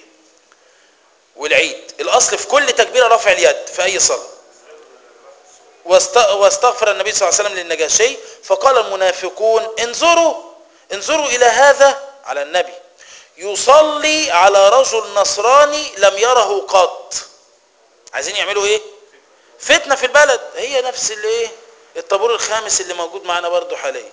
[SPEAKER 1] والعيد الأصل في كل تكبيرة رفع اليد في أي صلاة واست- واستغفر النبي صلى الله عليه وسلم للنجاشي فقال المنافقون انظروا انظروا إلى هذا على النبي يصلي على رجل نصراني لم يره قط عايزين يعملوا ايه فتنة في البلد هي نفس الايه الطابور الخامس اللي موجود معنا برضو حاليا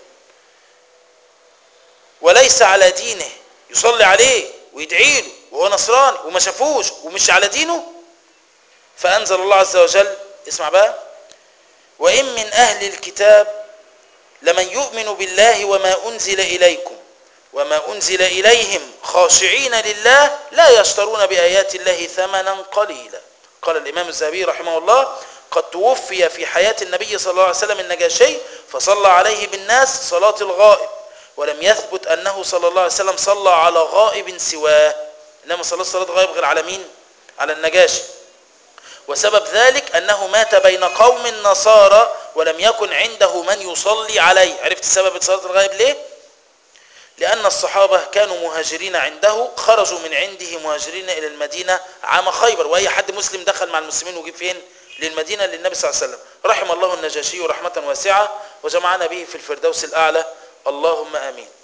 [SPEAKER 1] وليس على دينه يصلي عليه ويدعي له وهو نصراني وما شافوش ومش على دينه فأنزل الله عز وجل اسمع بقى وإن من أهل الكتاب لمن يؤمن بالله وما أنزل إليكم وما أنزل إليهم خاشعين لله لا يشترون بآيات الله ثمنا قليلا قال الإمام الذهبي رحمه الله قد توفي في حياة النبي صلى الله عليه وسلم النجاشي فصلى عليه بالناس صلاة الغائب ولم يثبت أنه صلى الله عليه وسلم صلى على غائب سواه إنما صلى صلاة غائب غير على مين على النجاشي وسبب ذلك أنه مات بين قوم نصارى ولم يكن عنده من يصلي عليه عرفت سبب صلاة الغائب ليه لأن الصحابة كانوا مهاجرين عنده خرجوا من عنده مهاجرين إلى المدينة عام خيبر وأي حد مسلم دخل مع المسلمين وجي فين للمدينة للنبي صلى الله عليه وسلم رحم الله النجاشي رحمة واسعة وجمعنا به في الفردوس الأعلى اللهم آمين